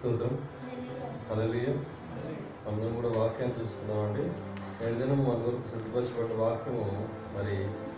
స్తోత్రం అలలియ అందరం కూడా వాక్యాన్ని చూసుకుందామండి ఏడు దినం మన వరకు సిద్ధపరచబడిన వాక్యము మరి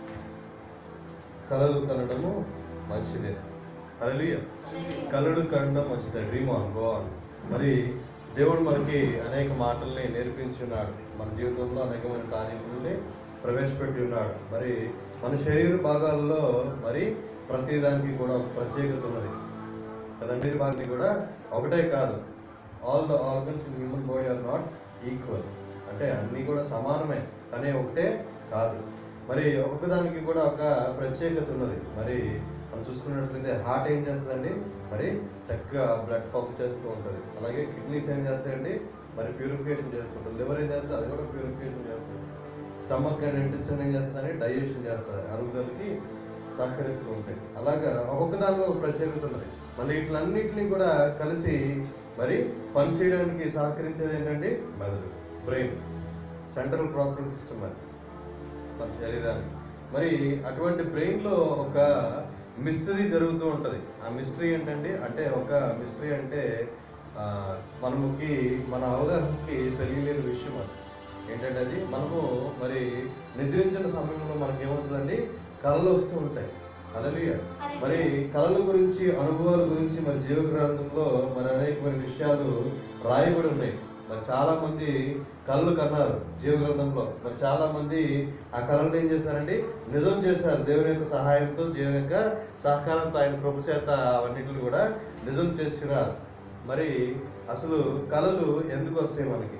కలలు కనడము మంచిదే అలలియ కలడు కనడం మంచిదే డ్రీమ్ ఆన్ గో ఆన్ మరి దేవుడు మనకి అనేక మాటల్ని నేర్పించి ఉన్నాడు మన జీవితంలో అనేకమైన కార్యములని ప్రవేశపెట్టి ఉన్నాడు మరి మన శరీర భాగాల్లో మరి ప్రతి దానికి కూడా ఒక ప్రత్యేకత ఉన్నది కదండి భాగాన్ని కూడా ఒకటే కాదు all the organs in human body are not equal అంటే అన్నీ కూడా సమానమే కానీ ఒకటే కాదు మరి ఒక్కొక్క దానికి కూడా ఒక ప్రత్యేకత ఉన్నది మరి మనం చూసుకున్నట్లయితే హార్ట్ ఏం చేస్తుందండి మరి చక్కగా బ్లడ్ పంప్ చేస్తూ ఉంటుంది అలాగే కిడ్నీస్ ఏం చేస్తాయండి మరి ప్యూరిఫికేషన్ చేస్తుంటుంది లివర్ ఏం చేస్తుంది అది కూడా ప్యూరిఫికేషన్ చేస్తుంది స్టమక్ అండ్ ఇంటెస్టైన్ ఏం చేస్తుందని డైజెషన్ చేస్తుంది అరుగుదలకి సహకరిస్తూ ఉంటాయి అలాగా ఒక్కొక్క దానిలో ఒక ప్రత్యేకత ఉన్నది మళ్ళీ ఇట్లన్నిటిని కూడా కలిసి మరి పని చేయడానికి సహకరించేది ఏంటంటే మెదడు బ్రెయిన్ సెంట్రల్ ప్రాసెసింగ్ సిస్టమ్ అది మన శరీరానికి మరి అటువంటి బ్రెయిన్లో ఒక మిస్టరీ జరుగుతూ ఉంటుంది ఆ మిస్టరీ ఏంటంటే అంటే ఒక మిస్టరీ అంటే ఆ, మనముకి మన అవగాహనకి తెలియలేని విషయం అది ఏంటంటే అది మనము మరి నిద్రించిన సమయంలో మనకి ఏమవుతుందండి కళలు వస్తూ ఉంటాయి అలలియ మరి కళల గురించి అనుభవాల గురించి మరి జీవ గ్రంథంలో మరి అనేకమైన విషయాలు రాయబడి ఉన్నాయి మరి చాలా మంది కళ్ళు కన్నారు జీవ గ్రంథంలో మరి చాలా మంది ఆ కళలను ఏం చేశారండి నిజం చేశారు దేవుని యొక్క సహాయంతో దేవుని యొక్క సహకారంతో ఆయన కృప చేత అవన్నిటిని కూడా నిజం చేస్తున్నారు మరి అసలు కళలు ఎందుకు వస్తాయి మనకి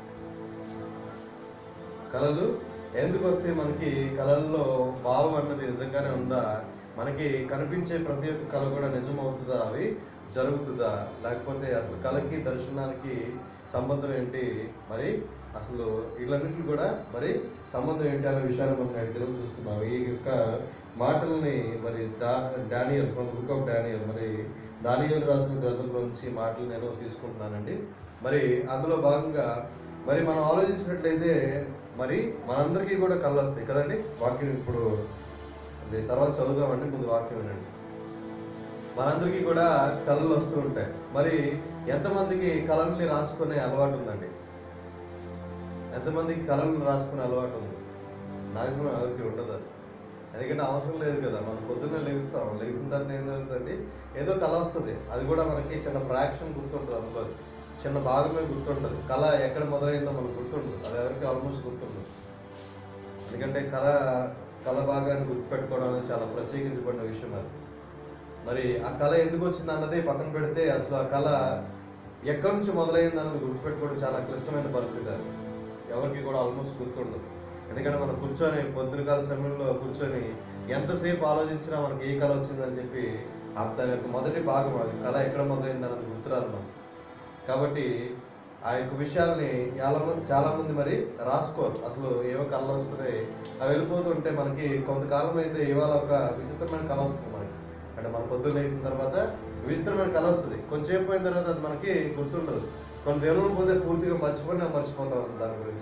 కళలు ఎందుకు వస్తాయి మనకి కళల్లో భావం అన్నది నిజంగానే ఉందా మనకి కనిపించే ప్రతి ఒక్క కళ కూడా నిజం అవుతుందా అవి జరుగుతుందా లేకపోతే అసలు కళకి దర్శనానికి సంబంధం ఏంటి మరి అసలు వీళ్ళన్నింటికి కూడా మరి సంబంధం ఏంటి అనే విషయాన్ని మనం అడిగిన చూసుకున్నాం ఈ యొక్క మాటల్ని మరి డా Daniel from book of Daniel మరి దానియల్ రాసిన గ్రంథంలో నుంచి మాటలు నేను తీసుకుంటున్నానండి మరి అందులో భాగంగా మరి మనం ఆలోచించినట్లయితే మరి మనందరికీ కూడా కళ్ళు వస్తాయి కదండి వాక్యం ఇప్పుడు అది తర్వాత చదువుదామండి ముందు వాక్యం వినండి మనందరికీ కూడా కళలు వస్తూ ఉంటాయి మరి ఎంతమందికి కళల్ని రాసుకునే అలవాటు ఉందండి ఎంతమందికి కళలను రాసుకునే అలవాటు ఉంది నాకు కూడా ఎవరికి ఉండదు అది ఎందుకంటే అవసరం లేదు కదా మనం పొద్దున్నే లేస్తాం లేచిన తర్వాత ఏం జరుగుతుంది ఏదో కళ వస్తుంది అది కూడా మనకి చిన్న ఫ్రాక్షన్ గుర్తుంటుంది అందులో చిన్న భాగమే గుర్తుంటుంది కళ ఎక్కడ మొదలైందో మనకు గుర్తుండదు అది ఎవరికి ఆల్మోస్ట్ గుర్తుండదు ఎందుకంటే కళ కళ భాగాన్ని గుర్తుపెట్టుకోవడం అనేది చాలా ప్రత్యేకించబడిన విషయం అది మరి ఆ కళ ఎందుకు వచ్చింది అన్నది పక్కన పెడితే అసలు ఆ కళ ఎక్కడి నుంచి మొదలైంది అన్నది గుర్తుపెట్టుకోవడం చాలా క్లిష్టమైన పరిస్థితి అది ఎవరికి కూడా ఆల్మోస్ట్ గుర్తుండదు ఎందుకంటే మనం కూర్చొని పొద్దున కాల సమయంలో కూర్చొని ఎంతసేపు ఆలోచించినా మనకి ఏ కళ వచ్చిందని చెప్పి ఆ దాని యొక్క మొదటి భాగం అది కళ ఎక్కడ మొదలైంది అన్నది గుర్తురాదు మనకు కాబట్టి ఆ యొక్క విషయాల్ని చాలా మంది చాలా మంది మరి రాసుకోరు అసలు ఏవో కళ వస్తుంది అవి వెళ్ళిపోతుంటే మనకి కొంతకాలం అయితే ఇవాళ ఒక విచిత్రమైన కళ వస్తుంది మనకి అంటే మన పొద్దున్న లేచిన తర్వాత విచిత్రమైన కళ వస్తుంది కొంచెంసేపు పోయిన తర్వాత అది మనకి గుర్తుండదు కొన్ని దినం పోతే పూర్తిగా మర్చిపోయినా మర్చిపోతాం అసలు దాని గురించి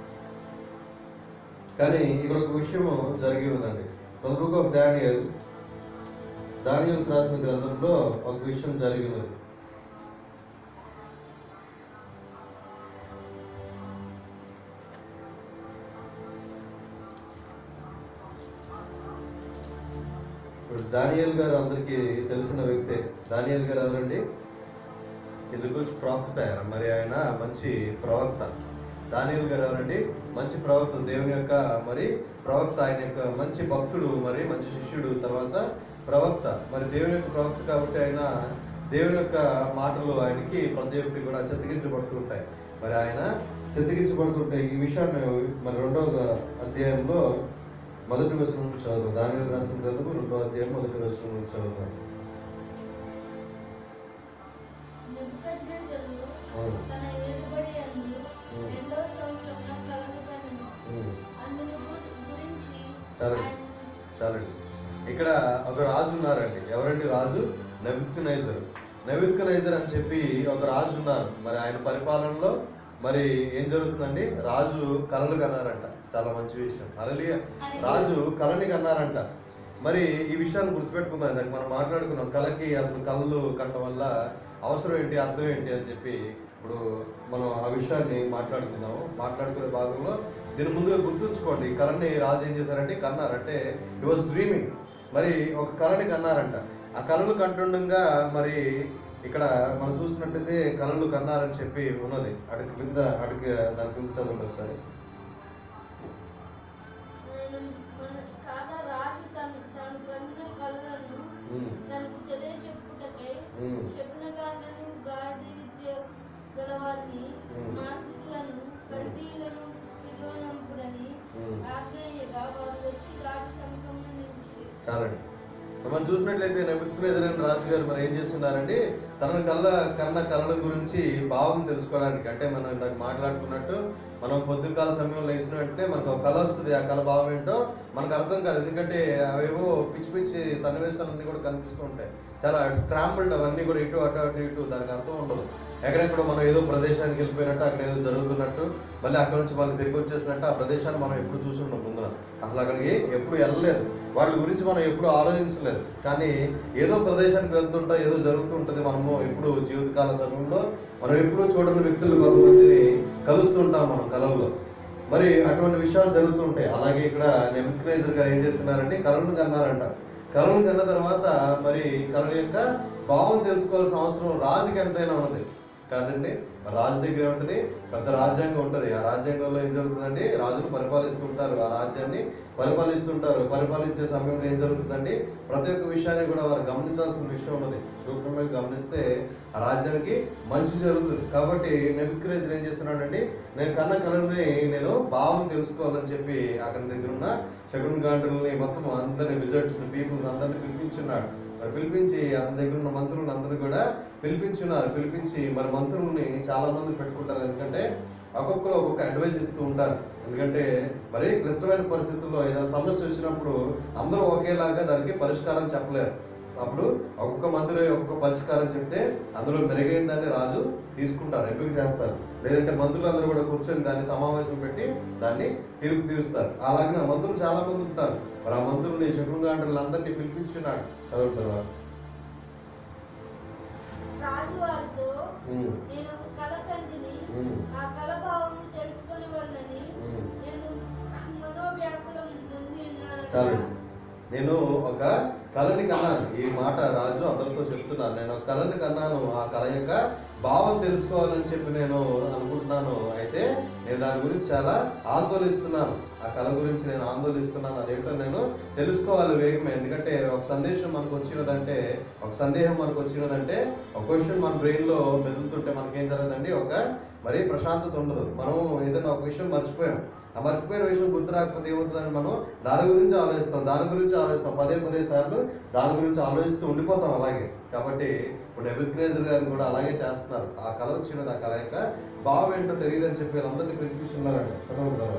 కానీ ఇక్కడ ఒక విషయము జరిగి ఉందండి బుక్ ఆఫ్ డానియల్ దానియల్ రాసిన గ్రంథంలో ఒక విషయం జరిగి ఉన్నది ఇప్పుడు దానియల్ గారు అందరికీ తెలిసిన వ్యక్తే దానియల్ గారు ఎవరండి ఇస్ గుడ్ ప్రాఫిట్ ఆయన మరి ఆయన మంచి ప్రవక్త దానియల్ గారు ఎవరండి మంచి ప్రవక్త దేవుని యొక్క మరి ప్రవక్త ఆయన యొక్క మంచి భక్తుడు మరి మంచి శిష్యుడు తర్వాత ప్రవక్త మరి దేవుని యొక్క ప్రవక్త కాబట్టి ఆయన దేవుని యొక్క మాటలు ఆయనకి ప్రతి ఒక్కటి కూడా చెత్తగించబడుతుంటాయి మరి ఆయన చెత్తగించబడుతుంటాయి ఈ విషయాన్ని మరి రెండవ అధ్యాయంలో మొదటి వచనం నుంచి చదువుతాం దాని రాసిన గ్రంథము రెండో అధ్యాయం మొదటి వచనం నుంచి చదువుతాం నెబుకద్నెజరు అవును. తన ఏలుబడి యందు ఉమ్. రెండవ సంవత్సరమున కలను కనెను. ఉమ్. అందును గు- గురించి చాలండి ఆయన చాలండి ఇక్కడ ఒక రాజు ఉన్నారండి ఎవరండి రాజు నైజర్ నైజర్ అని చెప్పి ఒక రాజు ఉన్నారు మరి ఆయన పరిపాలనలో మరి ఏం జరుగుతుందండి రాజు కళలు కన్నారంట చాలా మంచి విషయం అరలి రాజు కళని కన్నారంట మరి ఈ విషయాన్ని గుర్తుపెట్టుకుందాం ఇందాక మనం మాట్లాడుకున్నాం కళకి అసలు కళ్ళు కనడం వల్ల అవసరం ఏంటి అర్థం ఏంటి అని చెప్పి ఇప్పుడు మనం ఆ విషయాన్ని మాట్లాడుతున్నాము మాట్లాడుకునే భాగంలో దీని ముందుగా గుర్తుంచుకోండి ఈ కళని రాజు ఏం చేశారంటే కన్నారంటే ఈ వాజ్ డ్రీమింగ్ మరి ఒక కళని కన్నారంట ఆ కళలు కంటుండగా మరి ఇక్కడ మనం చూసినట్టయితే కళలు కన్నారని చెప్పి ఉన్నది అటుకు కింద అటుకు దాని కింద చదవండి ఒకసారి నేను మన- కాగా రాజు తను తాను పొందిన కళలను ఉమ్, తనకు తెలియచెప్పుటకై ఉమ్, శకునగాళ్ళను గాడి విద్య గలవారిని ఉమ్. మాంత్రికులను కల్దీలను పిలువనంపుడని ఉమ్. ఆజ్ఞయ్యగా వారు వచ్చి రాజు సమీపంలో నిలిచి చాలండి మనం చూసినట్లయితే నెబుద్నేజరైన రాజు గారు మరి ఏం చేస్తున్నారండి తన కళ్ళ కన్న కళల గురించి భావం తెలుసుకోవడానికి అంటే మనం ఇందాక మాట్లాడుకున్నట్టు మనం పొద్దుకాల సమయంలో వేసిన వెంటనే మనకు ఒక కళ వస్తుంది ఆ కళ భావం ఏంటో మనకు అర్థం కాదు ఎందుకంటే అవేవో పిచ్చి పిచ్చి సన్నివేశాలన్నీ కూడా కనిపిస్తూ ఉంటాయి చాలా స్క్రాంబుల్డ్ అవన్నీ కూడా ఇటు అటు అటు ఇటు దానికి అర్థం ఉండదు ఎక్కడెక్కడ మనం ఏదో ప్రదేశానికి వెళ్ళిపోయినట్టు అక్కడ ఏదో జరుగుతున్నట్టు మళ్ళీ అక్కడ నుంచి మళ్ళీ తిరిగి వచ్చేసినట్టు ఆ ప్రదేశాన్ని మనం ఎప్పుడు చూసి ఉండం ముందున అసలు అక్కడికి ఎప్పుడు వెళ్ళలేదు వాటి గురించి మనం ఎప్పుడు ఆలోచించలేదు కానీ ఏదో ప్రదేశానికి వెళ్తుంటా ఏదో జరుగుతూ ఉంటుంది మనము ఎప్పుడు జీవితకాల సమయంలో మనం ఎప్పుడూ చూడని వ్యక్తులు కొంతమందిని కలుస్తుంటాం మనం కళల్లో మరి అటువంటి విషయాలు జరుగుతూ ఉంటాయి అలాగే ఇక్కడ నెబుద్నేజర్ గారు ఏం చేస్తున్నారంటే కళను కన్నారంట కళను కన్న తర్వాత మరి కళ యొక్క భావం తెలుసుకోవాల్సిన అవసరం రాజుకి ఎంతైనా ఉన్నది కాదండి రాజు దగ్గర ఉంటుంది పెద్ద రాజ్యాంగం ఉంటుంది ఆ రాజ్యాంగంలో ఏం జరుగుతుందండి రాజులు పరిపాలిస్తుంటారు ఆ రాజ్యాన్ని పరిపాలిస్తుంటారు పరిపాలించే సమయంలో ఏం జరుగుతుందండి ప్రతి ఒక్క విషయాన్ని కూడా వారు గమనించాల్సిన విషయం ఉన్నది సూక్ష్మంగా గమనిస్తే ఆ రాజ్యానికి మంచి జరుగుతుంది కాబట్టి నెబుక్రేజర్ ఏం చేస్తున్నాడండి నేను కన్న కళని నేను భావం తెలుసుకోవాలని చెప్పి అతని దగ్గర ఉన్న శకున్ గాండ్రుల్ని మొత్తం అందరిని విజిట్స్ పీపుల్స్ అందరిని పిలిపించున్నాడు మరి పిలిపించి అతని దగ్గర ఉన్న మంత్రులను అందరూ కూడా పిలిపించున్నారు పిలిపించి మరి మంత్రుల్ని చాలా మంది పెట్టుకుంటారు ఎందుకంటే ఒక్కొక్కరు ఒక్కొక్క అడ్వైస్ ఇస్తూ ఉంటారు ఎందుకంటే మరి క్లిష్టమైన పరిస్థితుల్లో ఏదైనా సమస్య వచ్చినప్పుడు అందరూ ఒకేలాగా దానికి పరిష్కారం చెప్పలేరు అప్పుడు ఒక్కొక్క మంత్రి ఒక్కొక్క పరిష్కారం చెప్తే అందులో మెరుగైన దాన్ని రాజు తీసుకుంటారు ఎంపిక చేస్తారు లేదంటే మంత్రులు అందరూ కూడా కూర్చొని దాన్ని సమావేశం పెట్టి దాన్ని తీర్పు తీరుస్తారు అలాగే మంత్రులు చాలా మంది ఉంటారు మరి ఆ మంత్రుల్ని శకునుగాండ్రులు అందరినీ పిలిపించున్నాడు చదువుతారు వారు. రాజు వారితో ఉమ్, నేను ఒక కళ కంటిని ఉమ్, ఆ కళ భావము తెలుసుకుని వాళ్ళని ఉమ్. నేను మనోవ్యాకులం నుండి చాలు ఉన్నాను నేను ఒక కళని కన్నాను ఈ మాట రాజు అందరితో చెప్తున్నాను నేను ఒక కళని కన్నాను ఆ కళ యొక్క భావం తెలుసుకోవాలని చెప్పి నేను అనుకుంటున్నాను అయితే నేను దాని గురించి చాలా ఆందోళిస్తున్నాను ఆ కళ గురించి నేను ఆందోళిస్తున్నాను అదేంటో నేను తెలుసుకోవాలి వేగమే ఎందుకంటే ఒక సందేశం మనకు వచ్చినదంటే ఒక సందేహం మనకు వచ్చినదంటే ఒక క్వశ్చన్ మన బ్రెయిన్లో మెదులుతుంటే మనకేం జరగదండి ఒక మరి ప్రశాంతత ఉండదు మనం ఏదైనా ఒక విషయం మర్చిపోయాం ఆ మర్చిపోయిన విషయం గుర్తు రాకపోతే ఏమవుతుందని మనం దాని గురించి ఆలోచిస్తాం దాని గురించి ఆలోచిస్తాం పదే పదే సార్లు దాని గురించి ఆలోచిస్తూ ఉండిపోతాం అలాగే కాబట్టి ఇప్పుడు నెబుద్నేజర్ గారు కూడా అలాగే చేస్తున్నారు ఆ కళ వచ్చినది ఆ కళ యొక్క భావం ఏంటో తెలియదని చెప్పి వీళ్ళందరినీ పిలిపిస్తున్నారండి చదువుతున్నారు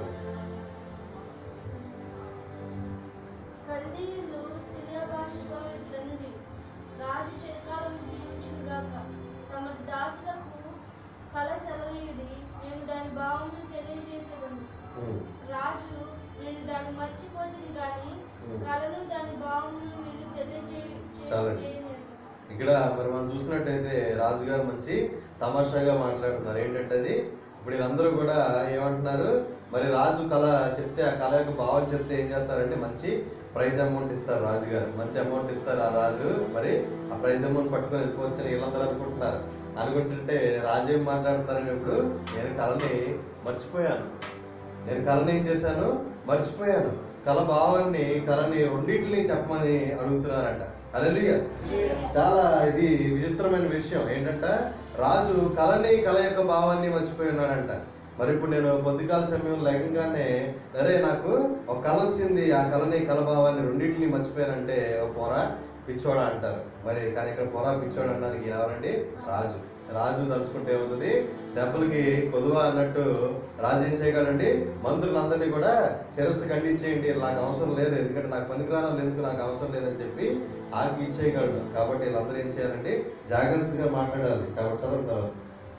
కల్దీయులు సిరియా భాషతో ఇట్లనిది రాజు చిరకాలం జీవించుగాక తమ దాసులకు కళ సెలవీయుడి నేను దాని భావమును తెలియజేసేదను ఉమ్, రాజు నేను దాన్ని మర్చిపోతుంది కానీ ఉమ్. కళను దాని భావమును మీరు తెలియజేయ చాలండి. చేయలేదు. ఇక్కడ మరి మనం చూసినట్టయితే రాజుగారు మంచి తమాషాగా మాట్లాడుతున్నారు ఏంటంటే అది ఇప్పుడు వీళ్ళందరూ కూడా ఏమంటున్నారు మరి రాజు కళ చెప్తే ఆ కళ యొక్క భావం చెప్తే ఏం చేస్తారంటే మంచి ప్రైజ్ అమౌంట్ ఇస్తారు రాజుగారు మంచి అమౌంట్ ఇస్తారు ఆ రాజు మరి ఆ ప్రైజ్ అమౌంట్ పట్టుకొని వెళ్ళిపోవచ్చని వీళ్ళందరూ అనుకుంటున్నారు అనుకుంటుంటే రాజు ఏం మాట్లాడుతున్నారని ఇప్పుడు నేను కళని మర్చిపోయాను నేను కళని ఏం చేశాను మర్చిపోయాను కళ భావాన్ని కళని రెండింటిని చెప్పమని అడుగుతున్నారంట అలెలుయ చాలా ఇది విచిత్రమైన విషయం ఏంటంటే రాజు కళని కళ యొక్క భావాన్ని మర్చిపోయి ఉన్నాడంట మరి ఇప్పుడు నేను పొద్దుకాల సమయం లేకంగానే అరే నాకు ఒక కళ వచ్చింది ఆ కళని కళ భావాన్ని రెండింటిని మర్చిపోయానంటే ఒక పొర పిచ్చోడ అంటారు మరి కానీ ఇక్కడ పొర పిచ్చోడ అనడానికి ఎవరండి రాజు రాజు తలుచుకుంటే ఏమవుతుంది దెబ్బలకి కొదువ అన్నట్టు రాజు ఏం చేయగలండి మంత్రులందరినీ కూడా శిరస్సు ఖండించేయండి నాకు అవసరం లేదు ఎందుకంటే నాకు పనికిరాను ఎందుకు నాకు అవసరం లేదని చెప్పి ఆకి ఇచ్చేయగలడు కాబట్టి వీళ్ళందరూ ఏం చేయాలండి జాగ్రత్తగా మాట్లాడాలి కాబట్టి చదువుతారు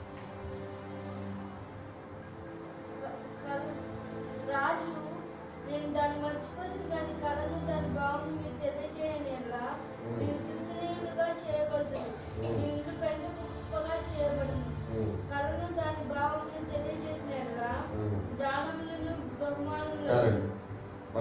కళ- రాజు నేను దాన్ని మర్చిపోతుంది కానీ కళను దాని భావమును మీరు తెలియజేయని ఎలా మీరు తృప్తినీయులుగా చేయగలుగుతుంది మీ ఇల్లు పెంట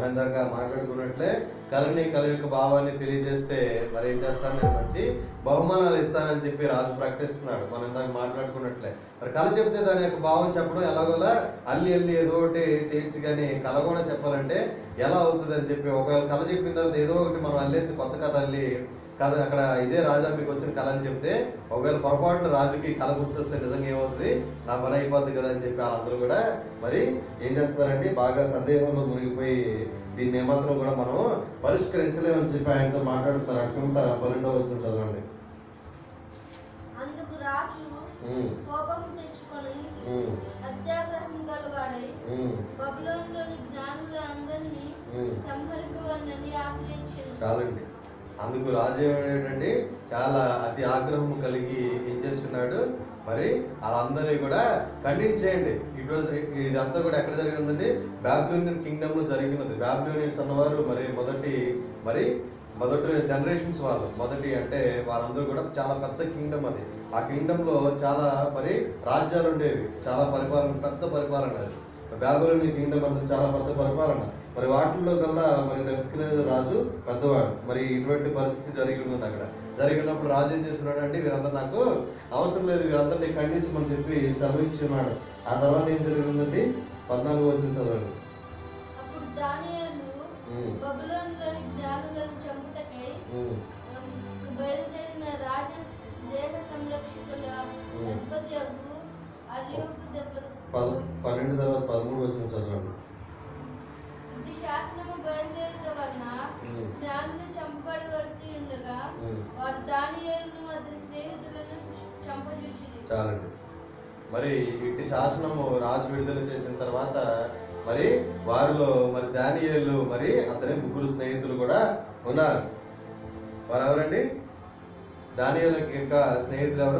మనం ఇందాక మాట్లాడుకున్నట్లే కళని కళ యొక్క భావాన్ని తెలియజేస్తే మరి ఏం చేస్తాను నేను మంచి బహుమానాలు ఇస్తానని చెప్పి రాజు ప్రకటిస్తున్నాడు మనం ఇందాక మాట్లాడుకున్నట్లే మరి కళ చెప్తే దాని యొక్క భావం చెప్పడం ఎలాగోలా అల్లి అల్లి ఏదో ఒకటి చేయొచ్చు కానీ కళ కూడా చెప్పాలంటే ఎలా అవుతుంది అని చెప్పి ఒకవేళ కళ చెప్పిన తర్వాత ఏదో ఒకటి మనం అల్లేసి కొత్త కథ అల్లి కథ అక్కడ ఇదే రాజా మీకు వచ్చిన కళ అని చెప్తే ఒకవేళ పొరపాటున రాజుకి కళ గుర్తొస్తే నిజంగా ఏమవుతుంది నా పని అయిపోద్ది కదా అని చెప్పి వాళ్ళందరూ కూడా మరి ఏం చేస్తారంటే బాగా సందేహంలో మునిగిపోయి దీన్ని ఏమాత్రం కూడా మనం పరిష్కరించలేమని చెప్పి ఆయనతో మాట్లాడుతున్నారు అనుకుంటా పన్నెండవ వచ్చిన చదవండి అందుకు రాజు ఉమ్, కోపం తెచ్చుకొని ఉమ్, అత్యాగ్రహం గలవాడై ఉమ్, బబులోనులోని జ్ఞానులందరినీ ఉమ్. సంహరింపవలనని ఆశ్రయించాను చాలండి అందుకు రాజు ఏమేంటంటే చాలా అతి ఆగ్రహం కలిగి ఏం చేస్తున్నాడు మరి వాళ్ళందరినీ కూడా ఖండించేయండి ఇట్ వాజ్ ఇదంతా కూడా ఎక్కడ జరిగిందండి బాబిలోనియన్ కింగ్డమ్ లో జరిగినది బాబిలోనియన్స్ అన్నవారు మరి మొదటి మరి మొదటి జనరేషన్స్ వాళ్ళు మొదటి అంటే వాళ్ళందరూ కూడా చాలా పెద్ద కింగ్డమ్ అది ఆ కింగ్డమ్ లో చాలా మరి రాజ్యాలు ఉండేవి చాలా పరిపాలన పెద్ద పరిపాలన అది బాబులోని కింగ్డమ్ అంటే చాలా పెద్ద పరిపాలన మరి వాటిల్లో కల్లా మరి నెప్పుకునేది రాజు పెద్దవాడు మరి ఇటువంటి పరిస్థితి జరిగి ఉంది అక్కడ జరిగినప్పుడు రాజు ఏం చేస్తున్నాడు అంటే వీరందరూ నాకు అవసరం లేదు వీరందరినీ ఖండించమని చెప్పి సెలవు ఇచ్చి ఉన్నాడు ఆ తర్వాత ఏం జరిగిందండి పద్నాలుగు వచ్చిన చదవండి అప్పుడు దానియేలు ఉమ్, బబులోనులోని జ్ఞానులను చంపుటకై ఉమ్, బయలుదేరిన రాజ దేహ సంరక్షకుల ఉమ్. అధిపతి అగు అర్యోకు దగ్గరకు పద- పన్నెండు తర్వాత పదమూడు వచ్చిన చదవండి ఇది శాసనము బయలుదేరుట వలన ఉమ్, జ్ఞానులు చంపబడవలసి ఉండగా ఉమ్. వారు దానియేలును అతని స్నేహితులను చంపజూచిరి చాలండి మరి ఇట్టి శాసనము రాజు విడుదల చేసిన తర్వాత మరి వారిలో మరి దానియేలు మరి అతని ముగ్గురు స్నేహితులు కూడా ఉన్నారు వారు ఎవరండి దానియేలు యొక్క స్నేహితులు ఎవరు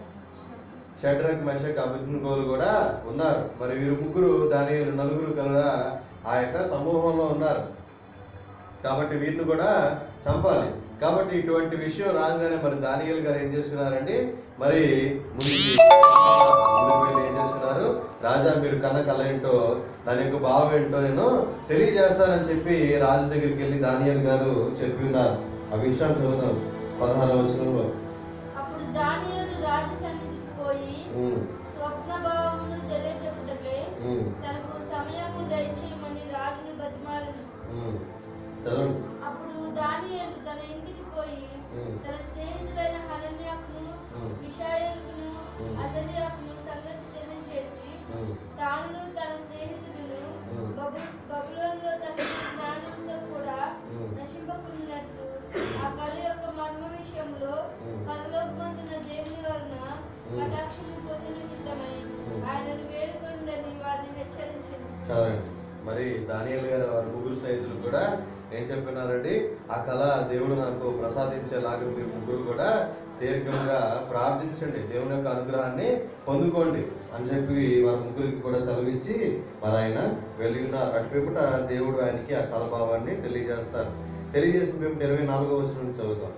షడ్రక్ మెషక్ అభిజ్ఞోలు కూడా ఉన్నారు మరి వీరు ముగ్గురు దానియేలు నలుగురు కూడా ఆ యొక్క సమూహంలో ఉన్నారు కాబట్టి వీరిని కూడా చంపాలి కాబట్టి ఇటువంటి విషయం రాగానే మరి దానియల్ గారు ఏం చేస్తున్నారండి మరి ముందుకి ముందుకు వెళ్ళి ఏం చేస్తున్నారు రాజా మీరు కన్న కళ ఏంటో దాని యొక్క భావం ఏంటో నేను తెలియజేస్తానని చెప్పి రాజు దగ్గరికి వెళ్ళి దానియల్ గారు చెప్పి ఉన్నారు ఆ విషయాన్ని చదువుతాం పదహారవ వచనంలో అప్పుడు దానియేలు రాజు సన్నిధికి పోయి ఉమ్, స్వప్న భావమును తెలియజెప్పుటకై ఉమ్, తనకు సమయము దయచేయమని రాజును బతిమాలను ఉమ్. చదవండి అప్పుడు దానియేలు తన ఇంటికి పోయి ఉమ్, తన స్నేహితులైన హనన్యాకును ఉమ్. మిషాయేలుకును ఉమ్. అజర్యాకును సంగతి తెలియజేసి ఉమ్, తాను తన స్నేహితులను ఉమ్. బబు- బబులోనులో తన జ్ఞానంతో కూడా ఉమ్. నశింపకున్నట్లు ఆ కళ యొక్క మర్మ విషయంలో ఉమ్. పరలోకమందున దేవుని వలన ఉమ్. కటాక్షము పొందిన చిత్తమై ఉమ్. ఆయనను వేడుకొండని వారిని హెచ్చరించింది చాలండి మరి దానియల్ గారు వారి ముగ్గురు స్నేహితులు కూడా ఏం చెప్పినారండి ఆ కళ దేవుడు నాకు ప్రసాదించేలాగా మీరు ముగ్గురు కూడా దీర్ఘంగా ప్రార్థించండి దేవుని యొక్క అనుగ్రహాన్ని పొందుకోండి అని చెప్పి వారి ముగ్గురికి కూడా సెలవిచ్చి మరి ఆయన వెళ్ళి ఉన్నారు అటువైపుట దేవుడు ఆయనకి ఆ కళభావాన్ని తెలియజేస్తారు తెలియజేసిన మేము ఇరవై నాలుగో వచ్చిన నుంచి చదువుతాం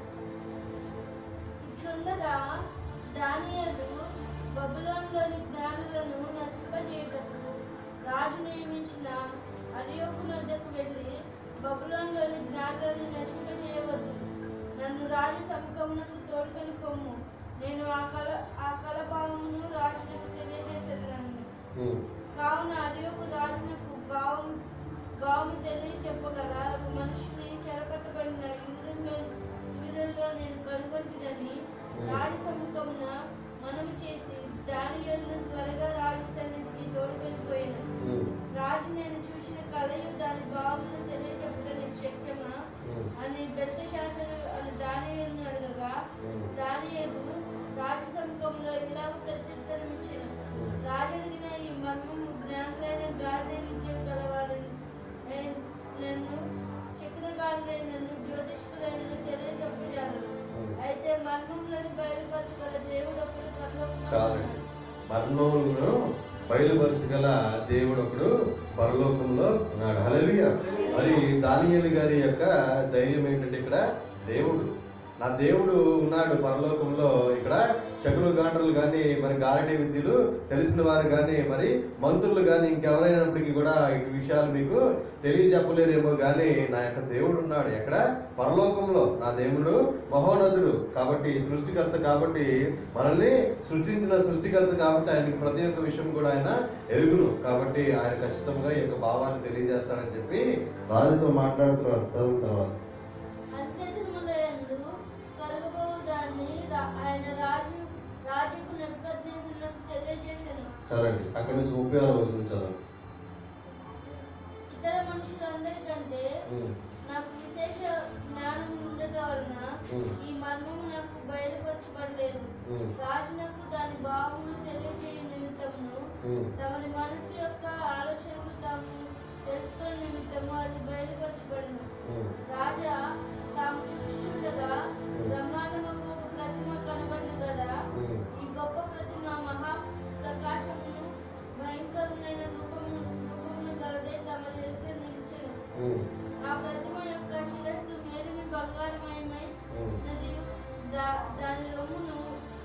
ఇట్లుండగా దానియేలు బబులోనులోని జ్ఞానులను నశింపజేయటకు రాజు నియమించిన అరియోకు వద్దకు వెళ్ళి బబులోనులోని జ్ఞానులను నశింపజేయవద్దు నన్ను రాజు సముఖమునకు తోడుకొని పొమ్ము నేను ఆ కల ఆ కలభావమును రాజునకు తెలియజేసేదాన్ని ఉమ్, కావున అరియోకు రాజునకు భావం భావము తెలియ చెప్పగల ఒక మనుషుని చెరపట్టబడిన యూదుల్లో యూదుల్లో నేను కనుగొంటుదని రాజు సముఖమున మనము చేసి దానియేలును త్వరగా రాజు సన్నిధికి తోడుకెళ్ళిపోయాను ఉమ్, రాజు నేను చూసిన కలయు దాని భావమును తెలియచెప్పడానికి శక్యమా ఉమ్, అని బెల్తశాసరు అని దానియేలును అడగగా ఉమ్, దానియేలు రాజు సముఖంలో ఇలా ప్రత్యుత్తరం ఇచ్చిన ఉమ్. రాజడిగిన ఈ మర్మము జ్ఞానులైన గాడిద విద్య గలవారిని నన్ను శకునగారులైన నన్ను జ్యోతిష్కులైన తెలియజెప్పజాలరు అయితే మర్మములను బయలుపరచగల దేవుడు ఒకడు చాలండి పరలోకములో మరణములను బయలుపరచగల దేవుడు ఒకడు పరలోకంలో ఉన్నాడు హల్లెలూయా మరి దానియేలు గారి యొక్క ధైర్యం ఏంటంటే ఇక్కడ దేవుడు నా దేవుడు ఉన్నాడు పరలోకంలో ఇక్కడ శకులు గాండ్రులు కానీ మరి గారడీ విద్యలు తెలిసిన వారు కానీ మరి మంత్రులు కానీ ఇంకెవరైనప్పటికీ కూడా ఈ విషయాలు మీకు తెలియజెప్పలేరేమో కానీ నా యొక్క దేవుడు ఉన్నాడు ఎక్కడ పరలోకంలో నా దేవుడు మహోన్నతుడు కాబట్టి సృష్టికర్త కాబట్టి మనల్ని సృష్టించిన సృష్టికర్త కాబట్టి ఆయనకి ప్రతి ఒక్క విషయం కూడా ఆయన ఎరుగును కాబట్టి ఆయన ఖచ్చితంగా ఈ యొక్క భావాన్ని తెలియజేస్తాడని చెప్పి రాజుతో మాట్లాడుతున్నారు చదువు తర్వాత అంత్యదినములందు కలుగబోవు దాన్ని రా- ఆయన రాజు రాజుకు నెబుకద్నెజరునకు తెలియజేసెను చదవండి అక్కడి నుంచి ముప్పై ఆరు వస్తుంది చదవండి ఇతర మనుషులందరికంటే ఉమ్, నాకు విశేష జ్ఞానం ఉండటం వలన ఉమ్. ఈ మర్మము నాకు బయలుపరచబడలేదు ఉమ్, రాజునకు దాని భావమును తెలియజేయ నిమిత్తమును ఉమ్, తమని మనసు యొక్క ఆలోచనలు తాము తెలుసుకున్న నిమిత్తము అది బయలుపరచబడను ఉమ్, రాజా తాము చూస్తుండగా బ్రహ్మాండముకు ఒక ప్రతిమ కనబడి కదా ఉమ్, ఈ గొప్ప ప్రతిమ మహా ప్రకాశమును భయంకరమైన రూపము రూపమును గలదే తమ ఎదుట నిలిచెను ఉమ్, ఆ ప్రతిమ యొక్క శిరస్సు మేలిమి బంగారమయమై ఉమ్, ఉన్నది దా- దాని రొమ్మును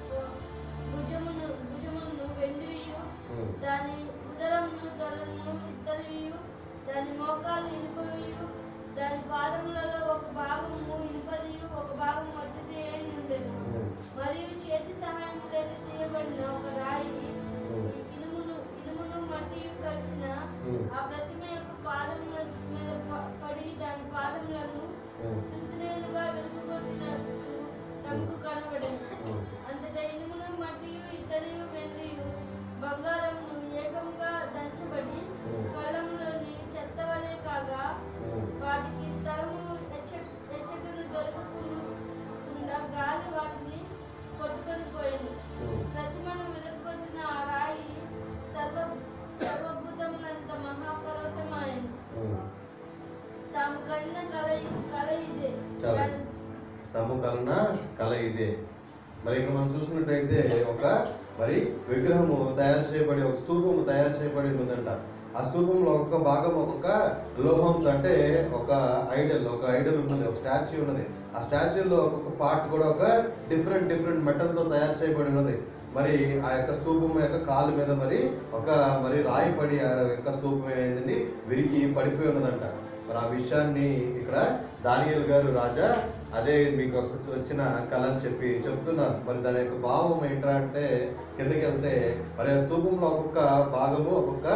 భుజమును భుజమును వెండియు ఉమ్, దాని ఉదరమును తొడలను ఇత్తడియు దాని మోకాలు ఇనుపయు దాని పాదములలో ఒక భాగము ఇనుపదియు ఒక భాగం మట్టిది అయి ఉండెను ఉమ్, మరియు చేతి సహాయం లేక తీయబడిన ఒక రాయి ఉమ్, ఇనుమును ఇనుమును మట్టియు కలిసిన ఉమ్, ఆ ప్రతిమ యొక్క పాదముల మీద ప- పడి దాని పాదములను ఉమ్, తుంతునేలుగా వెలుగుకొట్టినట్టు నాకు కనబడింది ఉమ్, అంతటా ఇనుమును మట్టియు ఇత్తడియు వెండియు బంగారమును ఏకంగా దంచబడి ఉమ్. కళ్ళంలోని చెత్త వలె కాగా ఉమ్, వాటికి స్థలము ఎచ్చ- ఎచ్చటను దొరకకుండా గాలి వాటిని కొట్టుకొని పోయింది ఉమ్, ప్రతిమను వెలుగొట్టిన ఆ రాయి సర్వ సర్వభూతమునంత మహాపర్వతమైంది ఉమ్. తాము కలిగిన కళ కళ ఇదే చాలా. దాని- తమ్ము కలన కల ఇదే మరి ఇక్కడ మనం చూసినట్టయితే ఒక మరి విగ్రహము తయారు చేయబడి ఒక స్తూపము తయారు చేయబడి ఉందంట ఆ స్తూపంలో ఒక్కొక్క భాగం ఒక్కొక్క లోహంతో అంటే ఒక ఐడల్ ఒక ఐడల్ ఉన్నది ఒక స్టాచ్యూ ఉన్నది ఆ స్టాచ్యూలో ఒక్కొక్క పార్ట్ కూడా ఒక డిఫరెంట్ డిఫరెంట్ మెటల్తో తయారు చేయబడి ఉన్నది మరి ఆ యొక్క స్తూపం యొక్క కాలు మీద మరి ఒక మరి రాయి పడి ఆ యొక్క స్తూపం ఏంటండి విరిగి పడిపోయి ఉన్నదంట మరి ఆ విషయాన్ని ఇక్కడ దానియల్ గారు రాజా అదే మీకు ఒక వచ్చిన కళ అని చెప్పి చెప్తున్నారు మరి దాని యొక్క భావం ఏంట్రా అంటే కిందకి వెళ్తే మరి ఆ స్తూపంలో ఒక్కొక్క భాగము ఒక్కొక్క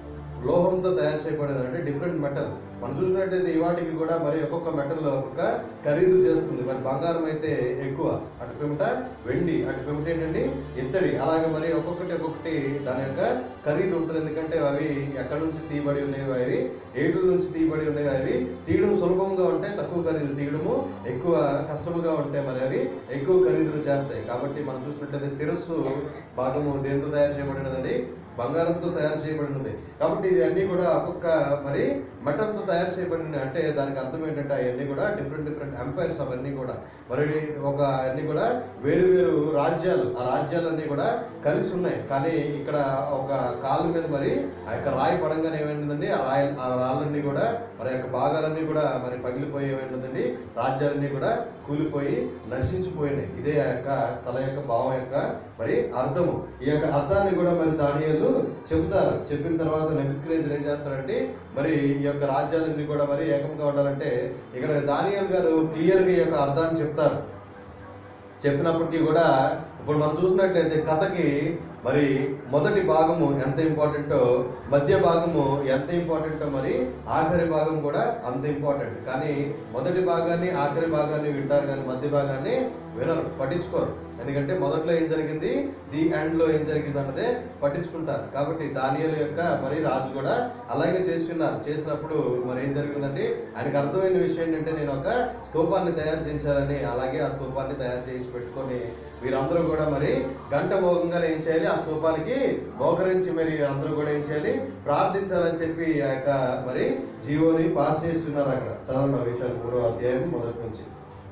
లోహంతో తయారు చేయబడింది అంటే డిఫరెంట్ మెటల్ మనం చూసినట్టయితే ఈ వాటికి కూడా మరి ఒక్కొక్క మెటల్ ఒక్కొక్క ఖరీదు చేస్తుంది మరి బంగారం అయితే ఎక్కువ అటు పిమ్మట వెండి అటు పిమ్మట ఏంటండి ఇత్తడి అలాగే మరి ఒక్కొక్కటి ఒక్కొక్కటి దాని యొక్క ఖరీదు ఉంటుంది ఎందుకంటే అవి ఎక్కడి నుంచి తీయబడి ఉన్నాయి అవి ఏటుల నుంచి తీయబడి ఉన్నాయి అవి తీయడం సులభంగా ఉంటే తక్కువ ఖరీదు తీయడము ఎక్కువ కష్టముగా ఉంటే మరి అవి ఎక్కువ ఖరీదులు చేస్తాయి కాబట్టి మనం చూసినట్లయితే శిరస్సు భాగము దేంతో తయారు చేయబడినదండి బంగారంతో తయారు చేయబడినది కాబట్టి ఇది అన్ని కూడా ఒక్కొక్క మరి మెటల్తో తయారు చేయబడిన అంటే దానికి అర్థం ఏంటంటే అవన్నీ కూడా డిఫరెంట్ డిఫరెంట్ ఎంపైర్స్ అవన్నీ కూడా మరి ఒక అన్ని కూడా వేరు వేరు రాజ్యాలు ఆ రాజ్యాలన్నీ కూడా కలిసి ఉన్నాయి కానీ ఇక్కడ ఒక కాలు మీద మరి ఆ యొక్క రాయి పడంగానే ఏమైందండి ఆ రాయి ఆ రాళ్ళన్నీ కూడా మరి యొక్క భాగాలన్నీ కూడా మరి పగిలిపోయి ఏమైందండి రాజ్యాలన్నీ కూడా కూలిపోయి నశించిపోయినాయి ఇదే ఆ యొక్క తల యొక్క భావం యొక్క మరి అర్థము ఈ యొక్క అర్థాన్ని కూడా మరి దానియాలు చెబుతారు చెప్పిన తర్వాత నెబుకద్నెజర్ ఏం చేస్తారంటే మరి ఈ యొక్క రాజ్యాలన్నీ కూడా మరి ఏకంగా ఉండాలంటే ఇక్కడ దానియల్ గారు క్లియర్గా ఈ యొక్క అర్థాన్ని చెప్తారు చెప్పినప్పటికీ కూడా ఇప్పుడు మనం చూసినట్లయితే కథకి మరి మొదటి భాగము ఎంత ఇంపార్టెంటో మధ్య భాగము ఎంత ఇంపార్టెంటో మరి ఆఖరి భాగం కూడా అంత ఇంపార్టెంట్ కానీ మొదటి భాగాన్ని ఆఖరి భాగాన్ని వింటారు కానీ మధ్య భాగాన్ని వినరు పట్టించుకోరు ఎందుకంటే మొదట్లో ఏం జరిగింది ది ఎండ్లో ఏం జరిగింది అన్నదే పట్టించుకుంటారు కాబట్టి దానియలు యొక్క మరి రాజు కూడా అలాగే చేస్తున్నారు చేసినప్పుడు మరి ఏం జరిగిందంటే ఆయనకు అర్థమైన విషయం ఏంటంటే నేను ఒక స్తూపాన్ని తయారు చేయించాలని అలాగే ఆ స్తూపాన్ని తయారు చేసి పెట్టుకొని వీరందరూ కూడా మరి గంట మోగంగా ఏం చేయాలి ఆ స్తూపానికి మోకరించి మరి అందరూ కూడా ఏం చేయాలి ప్రార్థించాలని చెప్పి ఆ యొక్క మరి జీవోని పాస్ చేస్తున్నారు అక్కడ చదవండి ఆ విషయాలు మూడో అధ్యాయం మొదటి నుంచి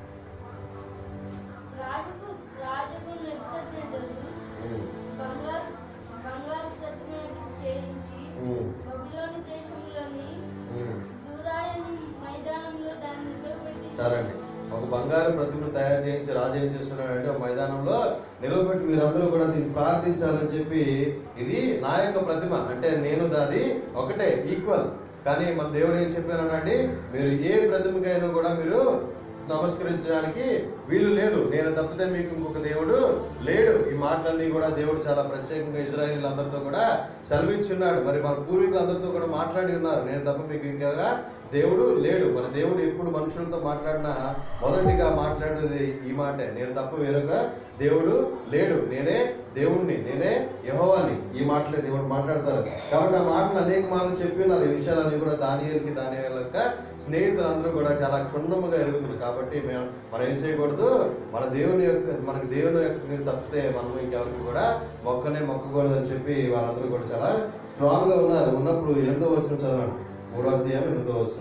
రాజుకు రాజుకు నెబుకద్నెజరు బంగారు బంగారు ప్రతిమను చేయించి ఉమ్, బబులోని దేశంలోని ఉమ్. దూరాయని మైదానంలో దాన్ని నిలవబెట్టి చాలండి ఒక బంగారు ప్రతిమను తయారు చేయించి రాజు ఏం చేస్తున్నాడంటే ఒక మైదానంలో నిలబెట్టి మీరందరూ కూడా దీన్ని ప్రార్థించాలని చెప్పి ఇది నా యొక్క ప్రతిమ అంటే నేను దాది ఒకటే ఈక్వల్ కానీ మన దేవుడు ఏం చెప్పానండి మీరు ఏ ప్రతిమకైనా కూడా మీరు నమస్కరించడానికి వీలు లేదు నేను తప్పితే మీకు ఇంకొక దేవుడు లేడు ఈ మాటలన్నీ కూడా దేవుడు చాలా ప్రత్యేకంగా ఇజ్రాయిలీలందరితో కూడా సెలవిచ్చున్నాడు మరి మన పూర్వీకులందరితో కూడా మాట్లాడి ఉన్నారు నేను తప్ప మీకు ఇంకా దేవుడు లేడు మన దేవుడు ఎప్పుడు మనుషులతో మాట్లాడినా మొదటిగా మాట్లాడేది ఈ మాటే నేను తప్ప వేరొక దేవుడు లేడు నేనే దేవుణ్ణి నేనే యెహోవాని ఈ మాటలే దేవుడు మాట్లాడతారు కాబట్టి ఆ మాటలు అనేక మాటలు చెప్పి ఉన్నారు ఈ విషయాలన్నీ కూడా దానియలకి దాని యొక్క స్నేహితులందరూ కూడా చాలా క్షుణ్ణముగా ఎరుగుతున్నారు కాబట్టి మేము మనం ఏం చేయకూడదు మన దేవుని యొక్క మనకి దేవుని యొక్క మీరు తప్పితే మనం ఇంకెవరికి కూడా మొక్కనే మొక్కకూడదు అని చెప్పి వాళ్ళందరూ కూడా చాలా స్ట్రాంగ్ గా ఉన్నారు ఉన్నప్పుడు ఎనిమిదో వచ్చిన చదవండి మూడో అధ్యాయం ఎనిమిదో వచ్చిన